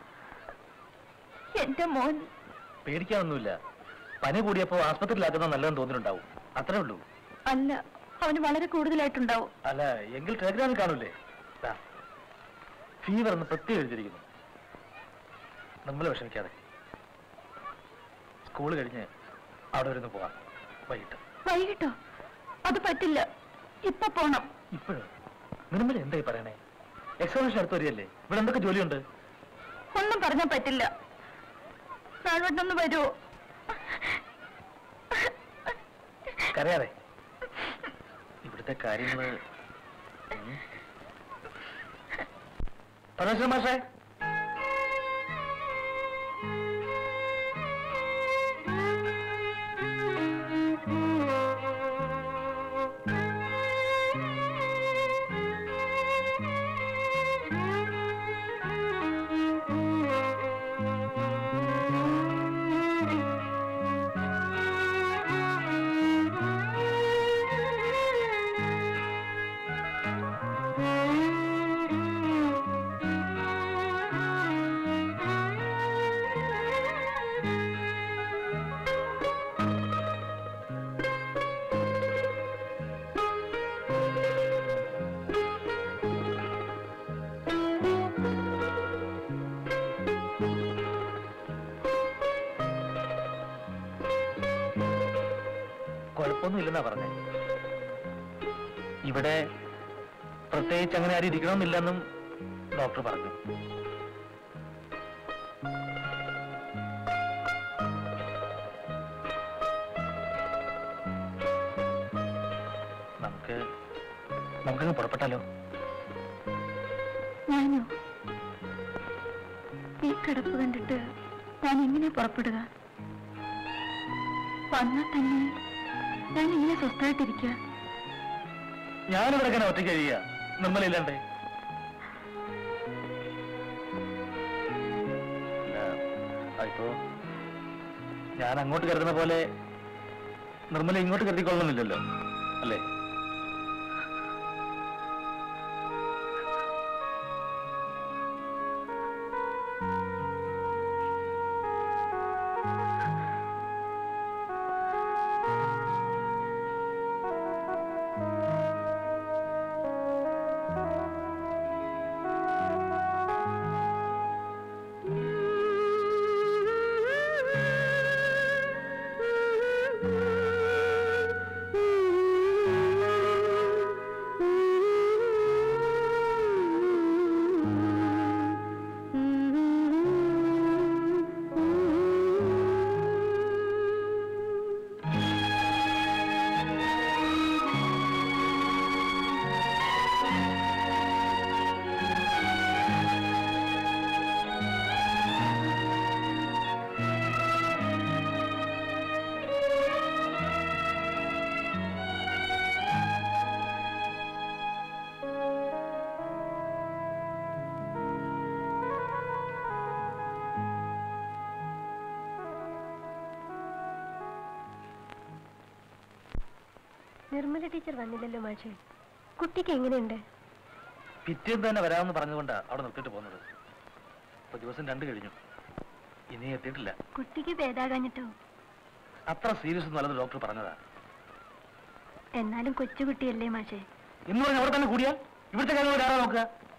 എന്റെ മോൻ പേടിക്കാനൊന്നുമില്ല പനി കൂടിയപ്പോ ആസ്പത്രിയിലാക്കുന്ന നല്ലതെന്ന് തോന്നിയിട്ടുണ്ടാവും അത്രേ ഉള്ളൂ അല്ല അവന് വളരെ കൂടുതലായിട്ടുണ്ടാവും അല്ല എങ്കിൽ ടെലഗ്രാമിൽ കാണൂലേ ദാ, ഫീവർ എന്ന് പ്രത്യേകം എഴുതിയിരിക്കുന്നു നമ്മൾ വിഷമിക്കാതെ സ്കൂൾ കഴിഞ്ഞ് അവിടെ വരുന്ന് പോവാം വൈകിട്ട് വൈകിട്ടോ അത് പറ്റില്ല ഇപ്പൊ പോണം ഇപ്പോഴും നിർമ്മല എന്തായി പറയണേ എക്സാമിനേഷൻ അടുത്ത് വരികയല്ലേ ഇവിടെ എന്തൊക്കെ ജോലിയുണ്ട് ഒന്നും പറഞ്ഞാൽ പറ്റില്ല നാളോട്ടൊന്ന് വരുമോ കരയാതെ ഇവിടുത്തെ കാര്യങ്ങള് ഉം. പരമേശ്വരൻ മാഷേ കുഴപ്പമൊന്നുമില്ലെന്നാ പറഞ്ഞേ ഇവിടെ പ്രത്യേകിച്ച് അങ്ങനെ ആരും ഇരിക്കണമെന്നില്ലെന്നും ഡോക്ടർ പറഞ്ഞു നമുക്ക് നമുക്കങ്ങ് പുറപ്പെട്ടാലോ ഞാനോ ഈ കിടപ്പ് കണ്ടിട്ട് ഞാൻ എങ്ങനെ പുറപ്പെടുക വന്നാൽ തന്നെ ഞാൻ ഇങ്ങനെ സ്വസ്ഥമായിട്ടിരിക്കുക ഞാനിവിടെ ഇങ്ങനെ ഒറ്റയ്ക്ക് കഴിയുക നിർമ്മലയില്ലാണ്ടേ അല്ല, അതിപ്പോ ഞാൻ അങ്ങോട്ട് കരുതുന്ന പോലെ നിർമ്മല ഇങ്ങോട്ട് കരുതിക്കൊള്ളണമെന്നില്ലല്ലോ അല്ലേ Thank you. നിർമ്മല ടീച്ചർ വന്നില്ലല്ലോ മാഷെ കുട്ടിക്ക് എങ്ങനെയുണ്ട് പിറ്റേന്ന് തന്നെ വരാമെന്ന് പറഞ്ഞുകൊണ്ടാ അവിടെ നിർത്തിയിട്ട് പോകുന്നത് ഇപ്പൊ ദിവസം രണ്ട് കഴിഞ്ഞു ഇനി എത്തിയിട്ടില്ല കുട്ടിക്ക് ഭേദാകാഞ്ഞിട്ടോ അത്ര സീരിയസ് ഒന്നും ഡോക്ടർ പറഞ്ഞതാ എന്നാലും കൊച്ചുകുട്ടിയല്ലേ മാഷെ എന്ന് പറഞ്ഞ് അവിടെ തന്നെ കൂടിയാ ഇവിടുത്തെ കാര്യങ്ങൾ ആരാ നോക്കുക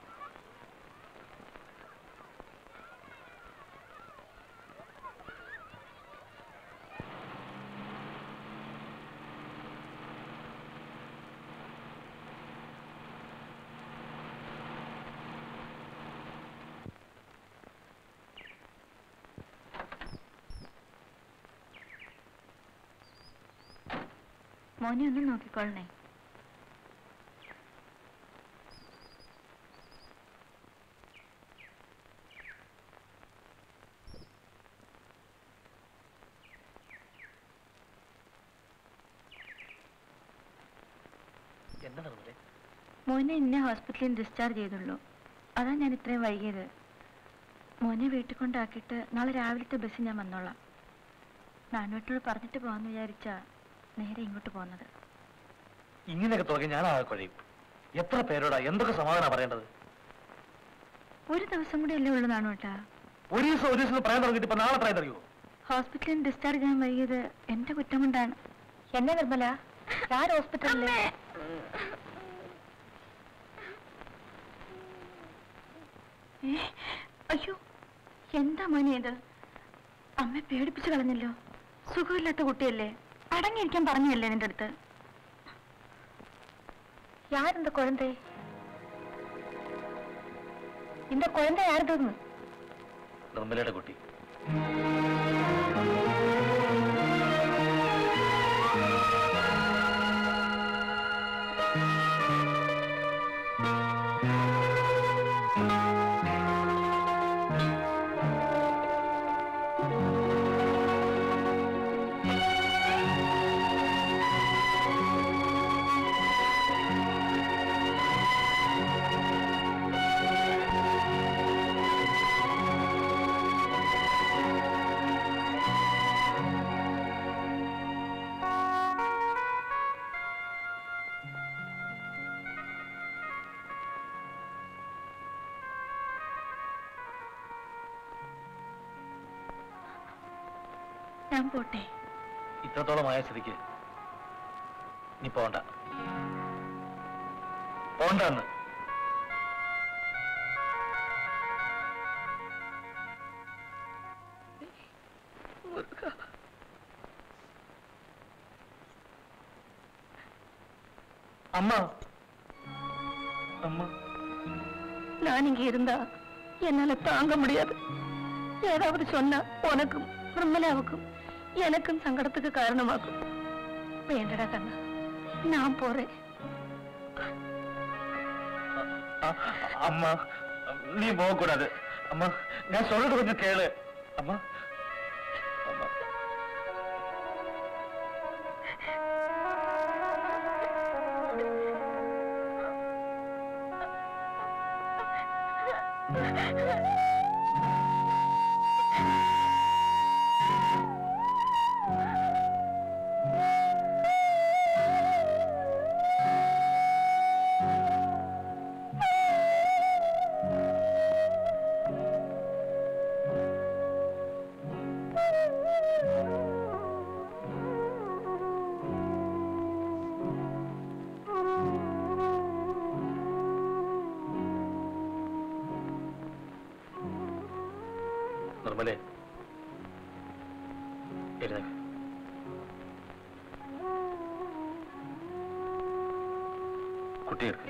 മോനെ ഒന്ന് നോക്കിക്കൊള്ളണേ എന്താ നടന്നത് മോനെ ഇന്നെ ഹോസ്പിറ്റലിൽ നിന്ന് ഡിസ്ചാർജ് ചെയ്തുള്ളൂ അതാ ഞാൻ ഇത്രയും വൈകിയത് മോനെ വീട്ടിൽ കൊണ്ടാക്കിയിട്ട് നാളെ രാവിലത്തെ ബസ് ഞാൻ വന്നോളാം നാനോട്ടോട് പറഞ്ഞിട്ട് പോകാമെന്ന് വിചാരിച്ചാ നേരെ ഇങ്ങോട്ട് പോകുന്നത് ഇങ്ങനെയൊക്കെ തുടങ്ങി ഞാൻ ആകെ കഴിയും എത്ര പേരോടാ എന്തൊക്കെ സമാധാനം പറയേണ്ടത് ഒരു ദിവസം കൂടി അല്ലേ ഉള്ളൂ നാണോട്ടാ ഒരു ദിവസം ഒരു ദിവസം പറയാൻ തുടങ്ങിയിട്ട് ഇപ്പൊ നാളെ പറയാൻ അറിയുമോ ഹോസ്പിറ്റലിൽ നിന്ന് ഡിസ്ചാർജ് ചെയ്യാൻ വൈകിയത് എന്റെ കുറ്റം കൊണ്ടാണ് എന്നാ നിർമ്മല ഞാൻ ഹോസ്പിറ്റലില് ഏ, അയ്യോ എന്താ മോനെ ഇത് അമ്മ പേടിപ്പിച്ചു കളഞ്ഞല്ലോ സുഖമില്ലാത്ത കുട്ടിയല്ലേ അടങ്ങിയിരിക്കാൻ പറഞ്ഞല്ലേ നിന്റെ അടുത്ത് யார் இந்த குழந்தை இந்த குழந்தை யாருதுன்னு നിർമ്മലയുടെ കുട്ടി ഞാൻ പോട്ടെ ഇത്രത്തോളം ആയ സ്ഥിതിക്ക് നീ പോണ്ട പോണ്ടെന്ന് അമ്മ അമ്മ நான் இங்க இருந்தா என்னால தாங்க முடியாது ஏதாவது சொன்னா உனக்கும் நிர்மலாவுக்கும் எனக்கும் சங்கடத்துக்கு காரணமாக்கும் வேண்டடா கண்ணா நான் போறேன் அ- அம்மா நீ போக கூடாது அம்மா நான் சொல்றது கொஞ்சம் கேளு அம்மா அம்மா നിർമ്മലേ എഴുന്നേക്ക് കുട്ടിയെടുക്ക്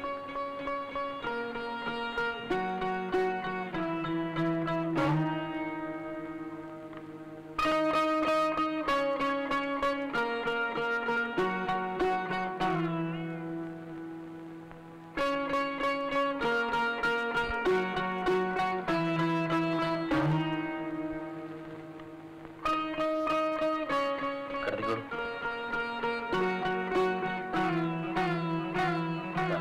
കിടത്തിക്കോളൂ ദാ.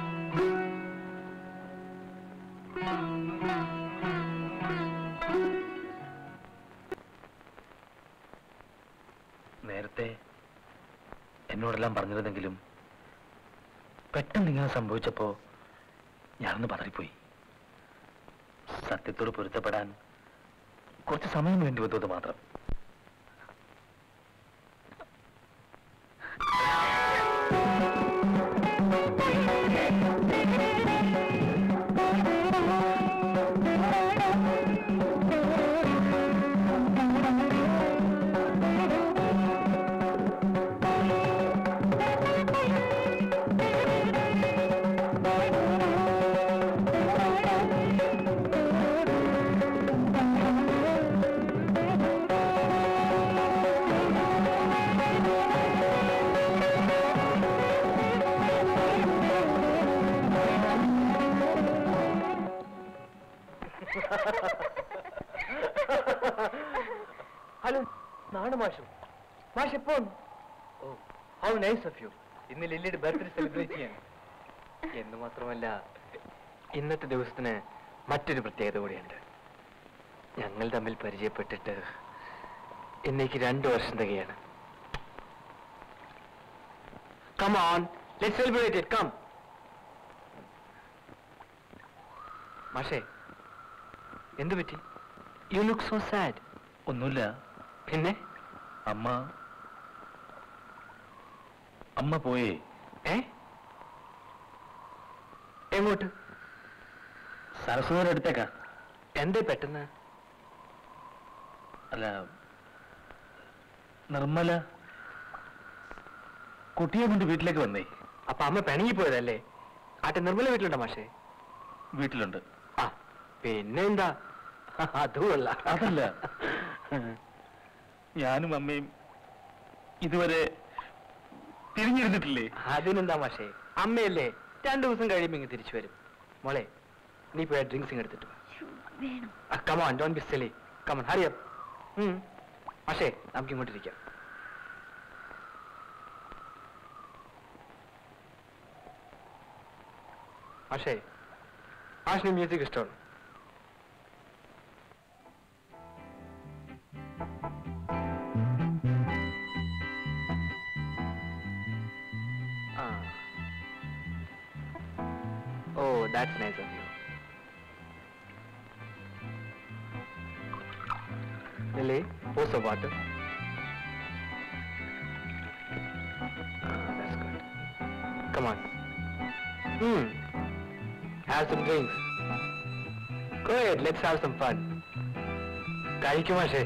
നേരത്തെ എന്നോടെല്ലാം പറഞ്ഞിരുന്നെങ്കിലും പെട്ടെന്ന് ഇങ്ങനെ സംഭവിച്ചപ്പോ ഞാനൊന്ന് പതറിപ്പോയി സത്യത്തോട് പൊരുത്തപ്പെടാൻ കുറച്ച് സമയം വേണ്ടി വന്നത് മാത്രം ഹലോ നാണ് മാഷു മാഷ് എപ്പോ oh how nice of you ഇന്ന് ലില്ലിയുടെ ബർത്ത്ഡേ സെലിബ്രേറ്റ് ചെയ്യാൻ എന്ന് മാത്രമല്ല ഇന്നത്തെ ദിവസത്തിന് മറ്റൊരു പ്രത്യേകത കൂടിയുണ്ട് ഞങ്ങൾ തമ്മിൽ പരിചയപ്പെട്ടിട്ട് ഇന്നേക്ക് രണ്ടു വർഷം തികയാണ് come on let celebrate it come മാഷേ എന്തു പറ്റി യു ലുക്ക് സോ സാഡ് ഒന്നുമില്ല പിന്നെ അമ്മ അമ്മ പോയേ ഏ എങ്ങോട്ട് സരസ്വതിയുടെ അടുത്തേക്കാ എന്തേ പെട്ടെന്ന് അല്ല നിർമ്മല കുട്ടിയെ കൊണ്ട് വീട്ടിലേക്ക് വന്നേ അപ്പൊ അമ്മ പിണങ്ങിപ്പോയതല്ലേ ആട്ടെ നിർമ്മല വീട്ടിലുണ്ടോ മാഷേ വീട്ടിലുണ്ട് ആ പിന്നെന്താ അതുമല്ല അതല്ല ഞാനും അമ്മയും ഇതുവരെ തിരിഞ്ഞിരുന്നിട്ടില്ലേ അതിനെന്താ മാഷേ അമ്മയല്ലേ രണ്ടു ദിവസം കഴിയുമ്പോ ഇങ്ങ് തിരിച്ചു വരും മോളെ നീ പോയ ഡ്രിങ്ക്സ് എടുത്തിട്ട് വേണം come on don't be silly come on hurry up മാഷേ നമുക്ക് ഇങ്ങോട്ടിരിക്കാം മാഷേ മാഷിന് മ്യൂസിക് ഇഷ്ടമാണ് Ah. Oh, that's nice of you. Lily, pour some water. Ah, that's good. Come on. Hmm. Have some drinks. Go ahead, let's have some fun. കഴിക്കും പക്ഷേ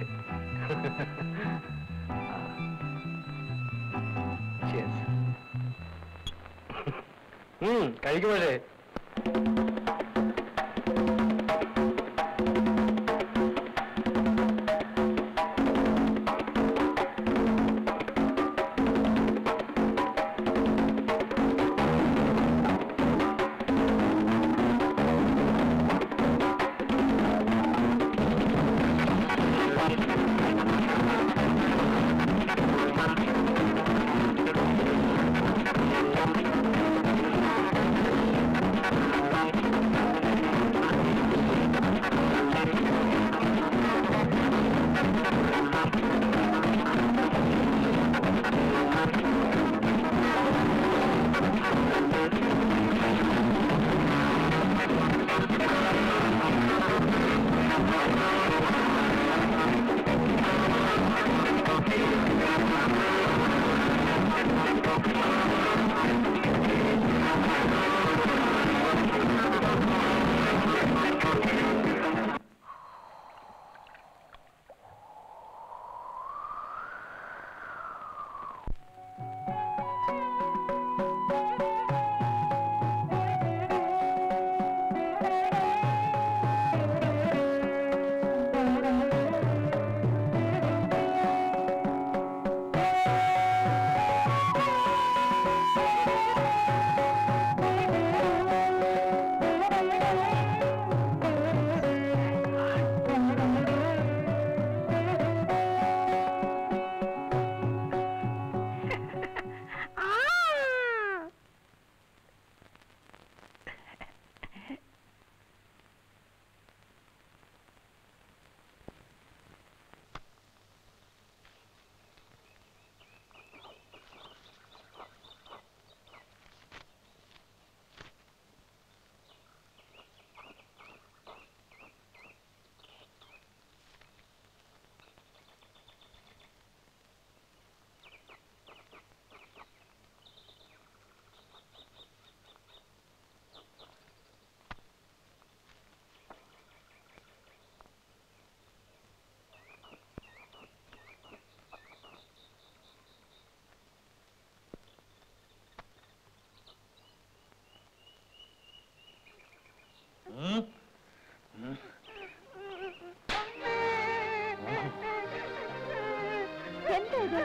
Cheers. ഉം, കഴിക്കും പക്ഷേ ചെയ്തത്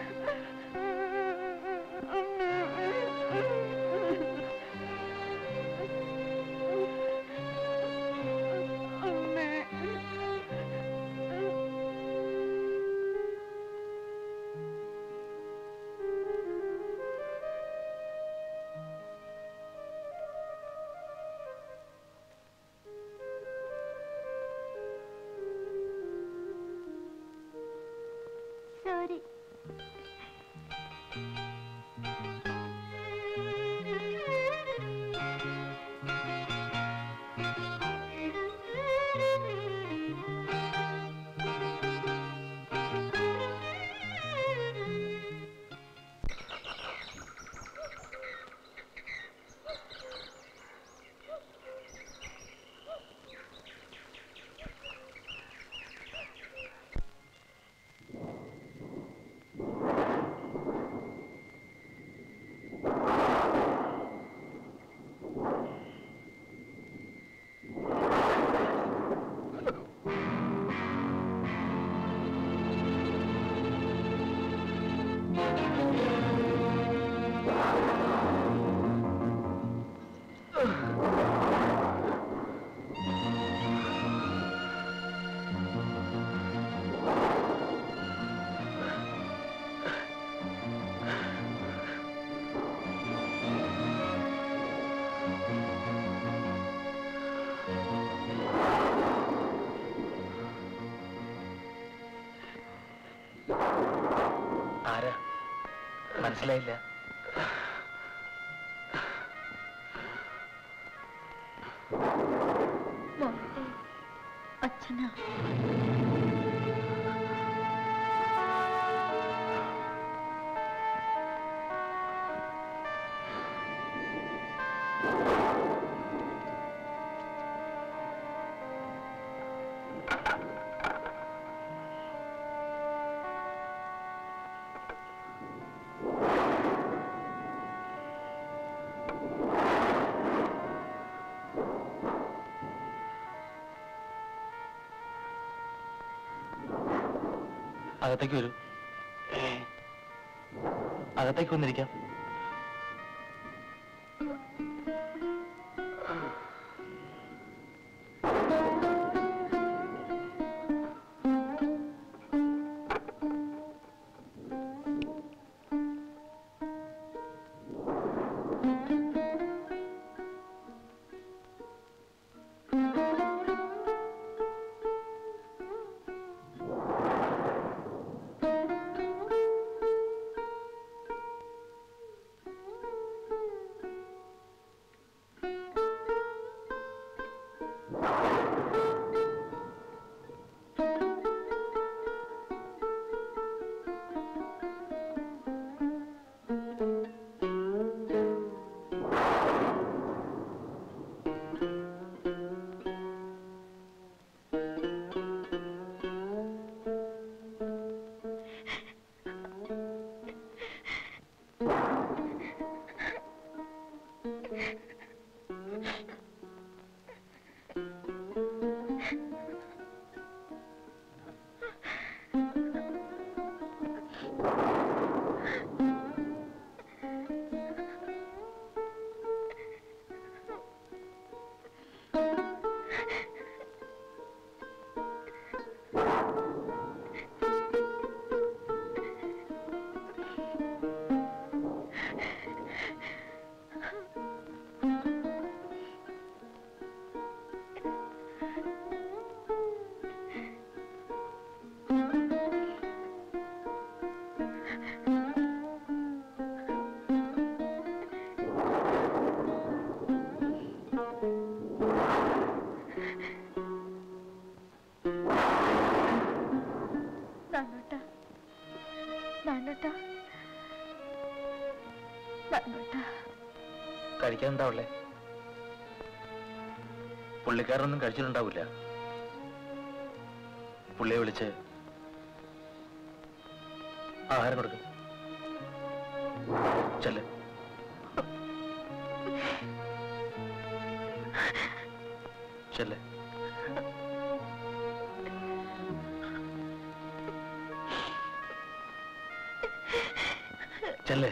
സോറി ആരാ മനസ്സിലായില്ല മോളുടെ അച്ഛനാ അകത്തേക്ക് വരൂ അകത്തേക്ക് വന്നിരിക്കാം നാനോട്ടാ നാനോട്ടാ നാനോട്ടാ കഴിക്കാൻ എന്താ ഉള്ളേ പുള്ളിക്കാരനൊന്നും കഴിച്ചിട്ടുണ്ടാവില്ല പുള്ളിയെ വിളിച്ച് ആഹാരം കൊടുക്കും ചെല്ല് ചെല്ല് ചെല്ലേ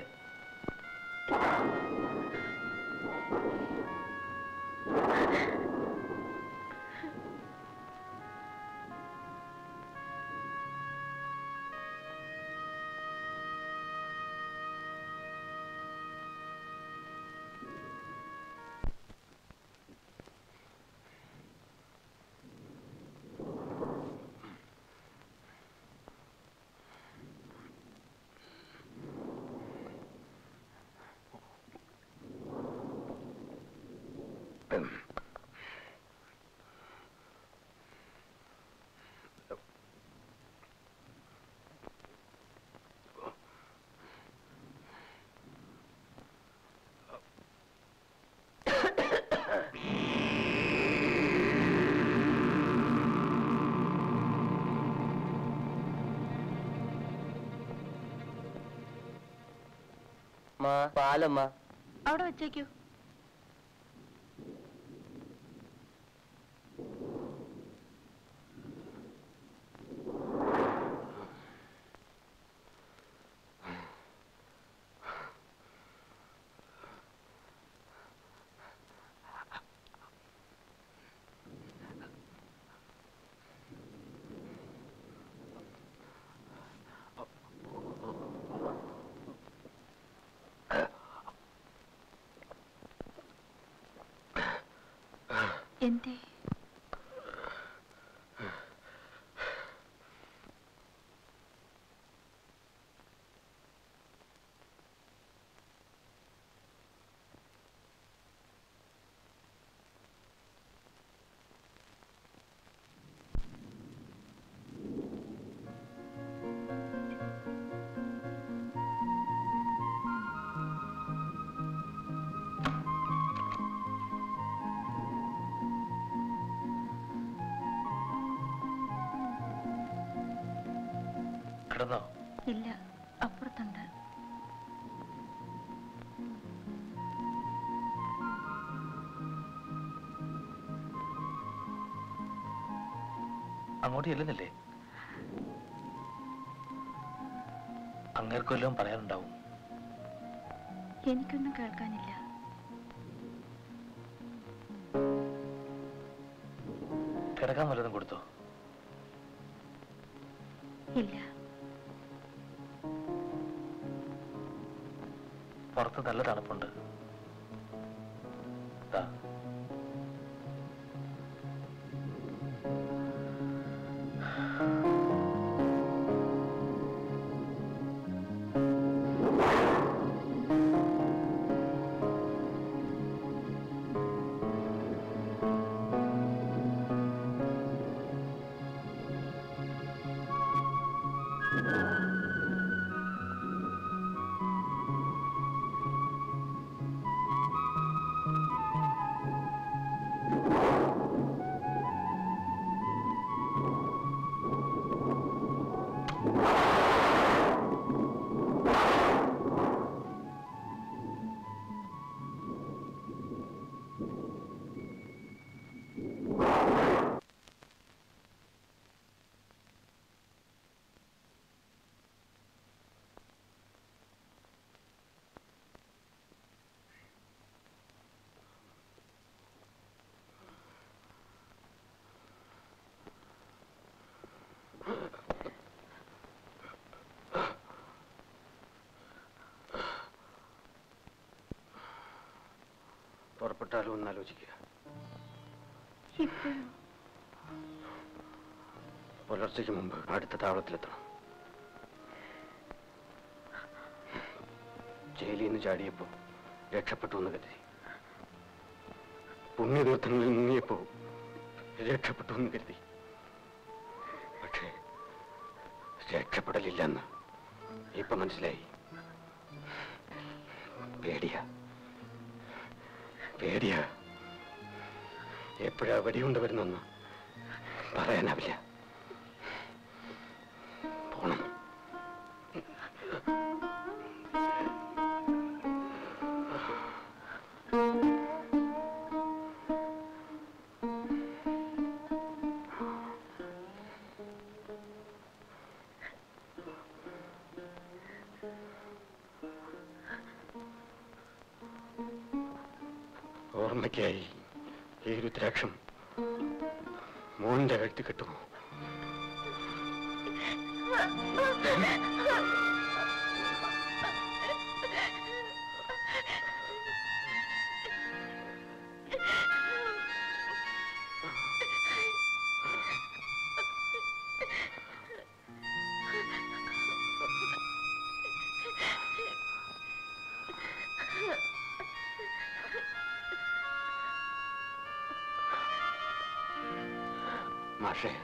പാലമ്മ അവിടെ വെച്ചേക്കൂ എന്തേ കിടന്നോ ഇല്ല അപ്പുറത്തുണ്ട് അങ്ങോട്ട് ചെല്ലുന്നില്ലേ അങ്ങേർക്കൊല്ലം പറയാനുണ്ടാവും എനിക്കൊന്നും കേൾക്കാനില്ല കിടക്കാൻ വല്ലതും കൊടുത്തോ ഇല്ല പുറത്ത് നല്ല തണുപ്പുണ്ട് ദാ. പുറപ്പെട്ടാലോ എന്ന് ആലോചിക്കുക ഇപ്പോഴും പുലർച്ചയ്ക്ക് മുമ്പ് അടുത്ത താവളത്തിലെത്തണം ജയിലിൽ നിന്ന് ചാടിയപ്പോ രക്ഷപ്പെട്ടു എന്ന് കരുതി പുണ്യതീർത്ഥങ്ങളിൽ മുങ്ങിയപ്പോ രക്ഷപ്പെട്ടു എന്ന് കരുതി പക്ഷേ രക്ഷപ്പെടലില്ലെന്ന് ഇപ്പൊ മനസ്സിലായി പേടിയാ പേടിയാ എപ്പോഴാ വെടിയുണ്ട് വരുന്നെന്ന് പറയാനാവില്ല പോണം ഓർമ്മയ്ക്കായി ഈ രുദ്രാക്ഷം മോന്റെ കഴുത്തി കെട്ടുമോ മാഷേ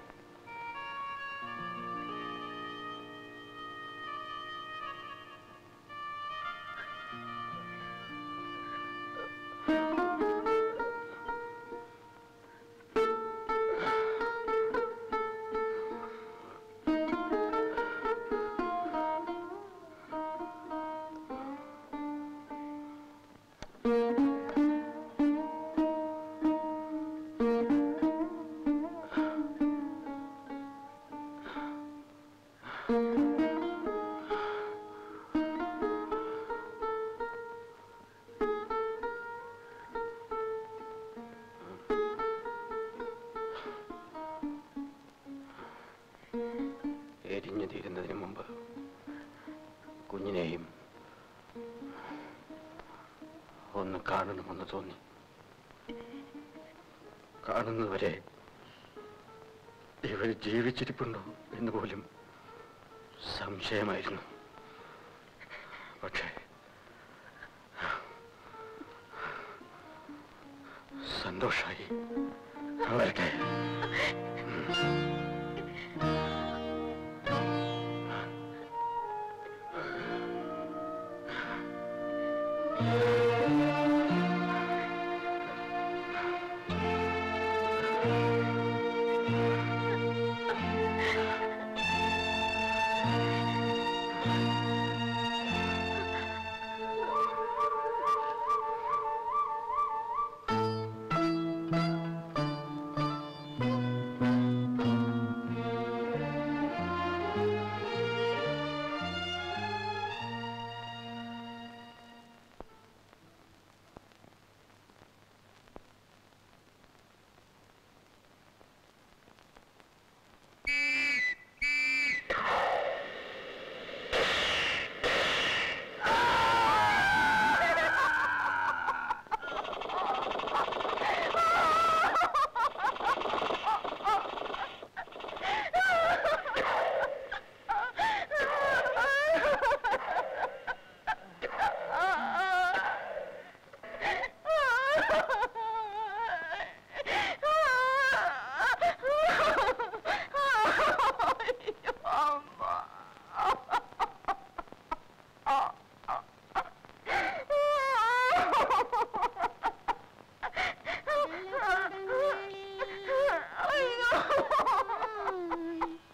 എരിഞ്ഞു തീരുന്നതിന് മുമ്പ് കുഞ്ഞിനെയും ഒന്ന് കാണണമെന്ന് തോന്നി കാണുന്നവരെ ഇവർ ജീവിച്ചിരിപ്പുണ്ടോ എന്ന് പോലും സംശയമായിരുന്നു പക്ഷേ സന്തോഷായി അവരുടെ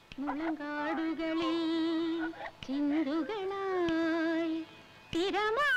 മുളങ്കാടുകളിൽ ചിന്തുകളായി തിരമാ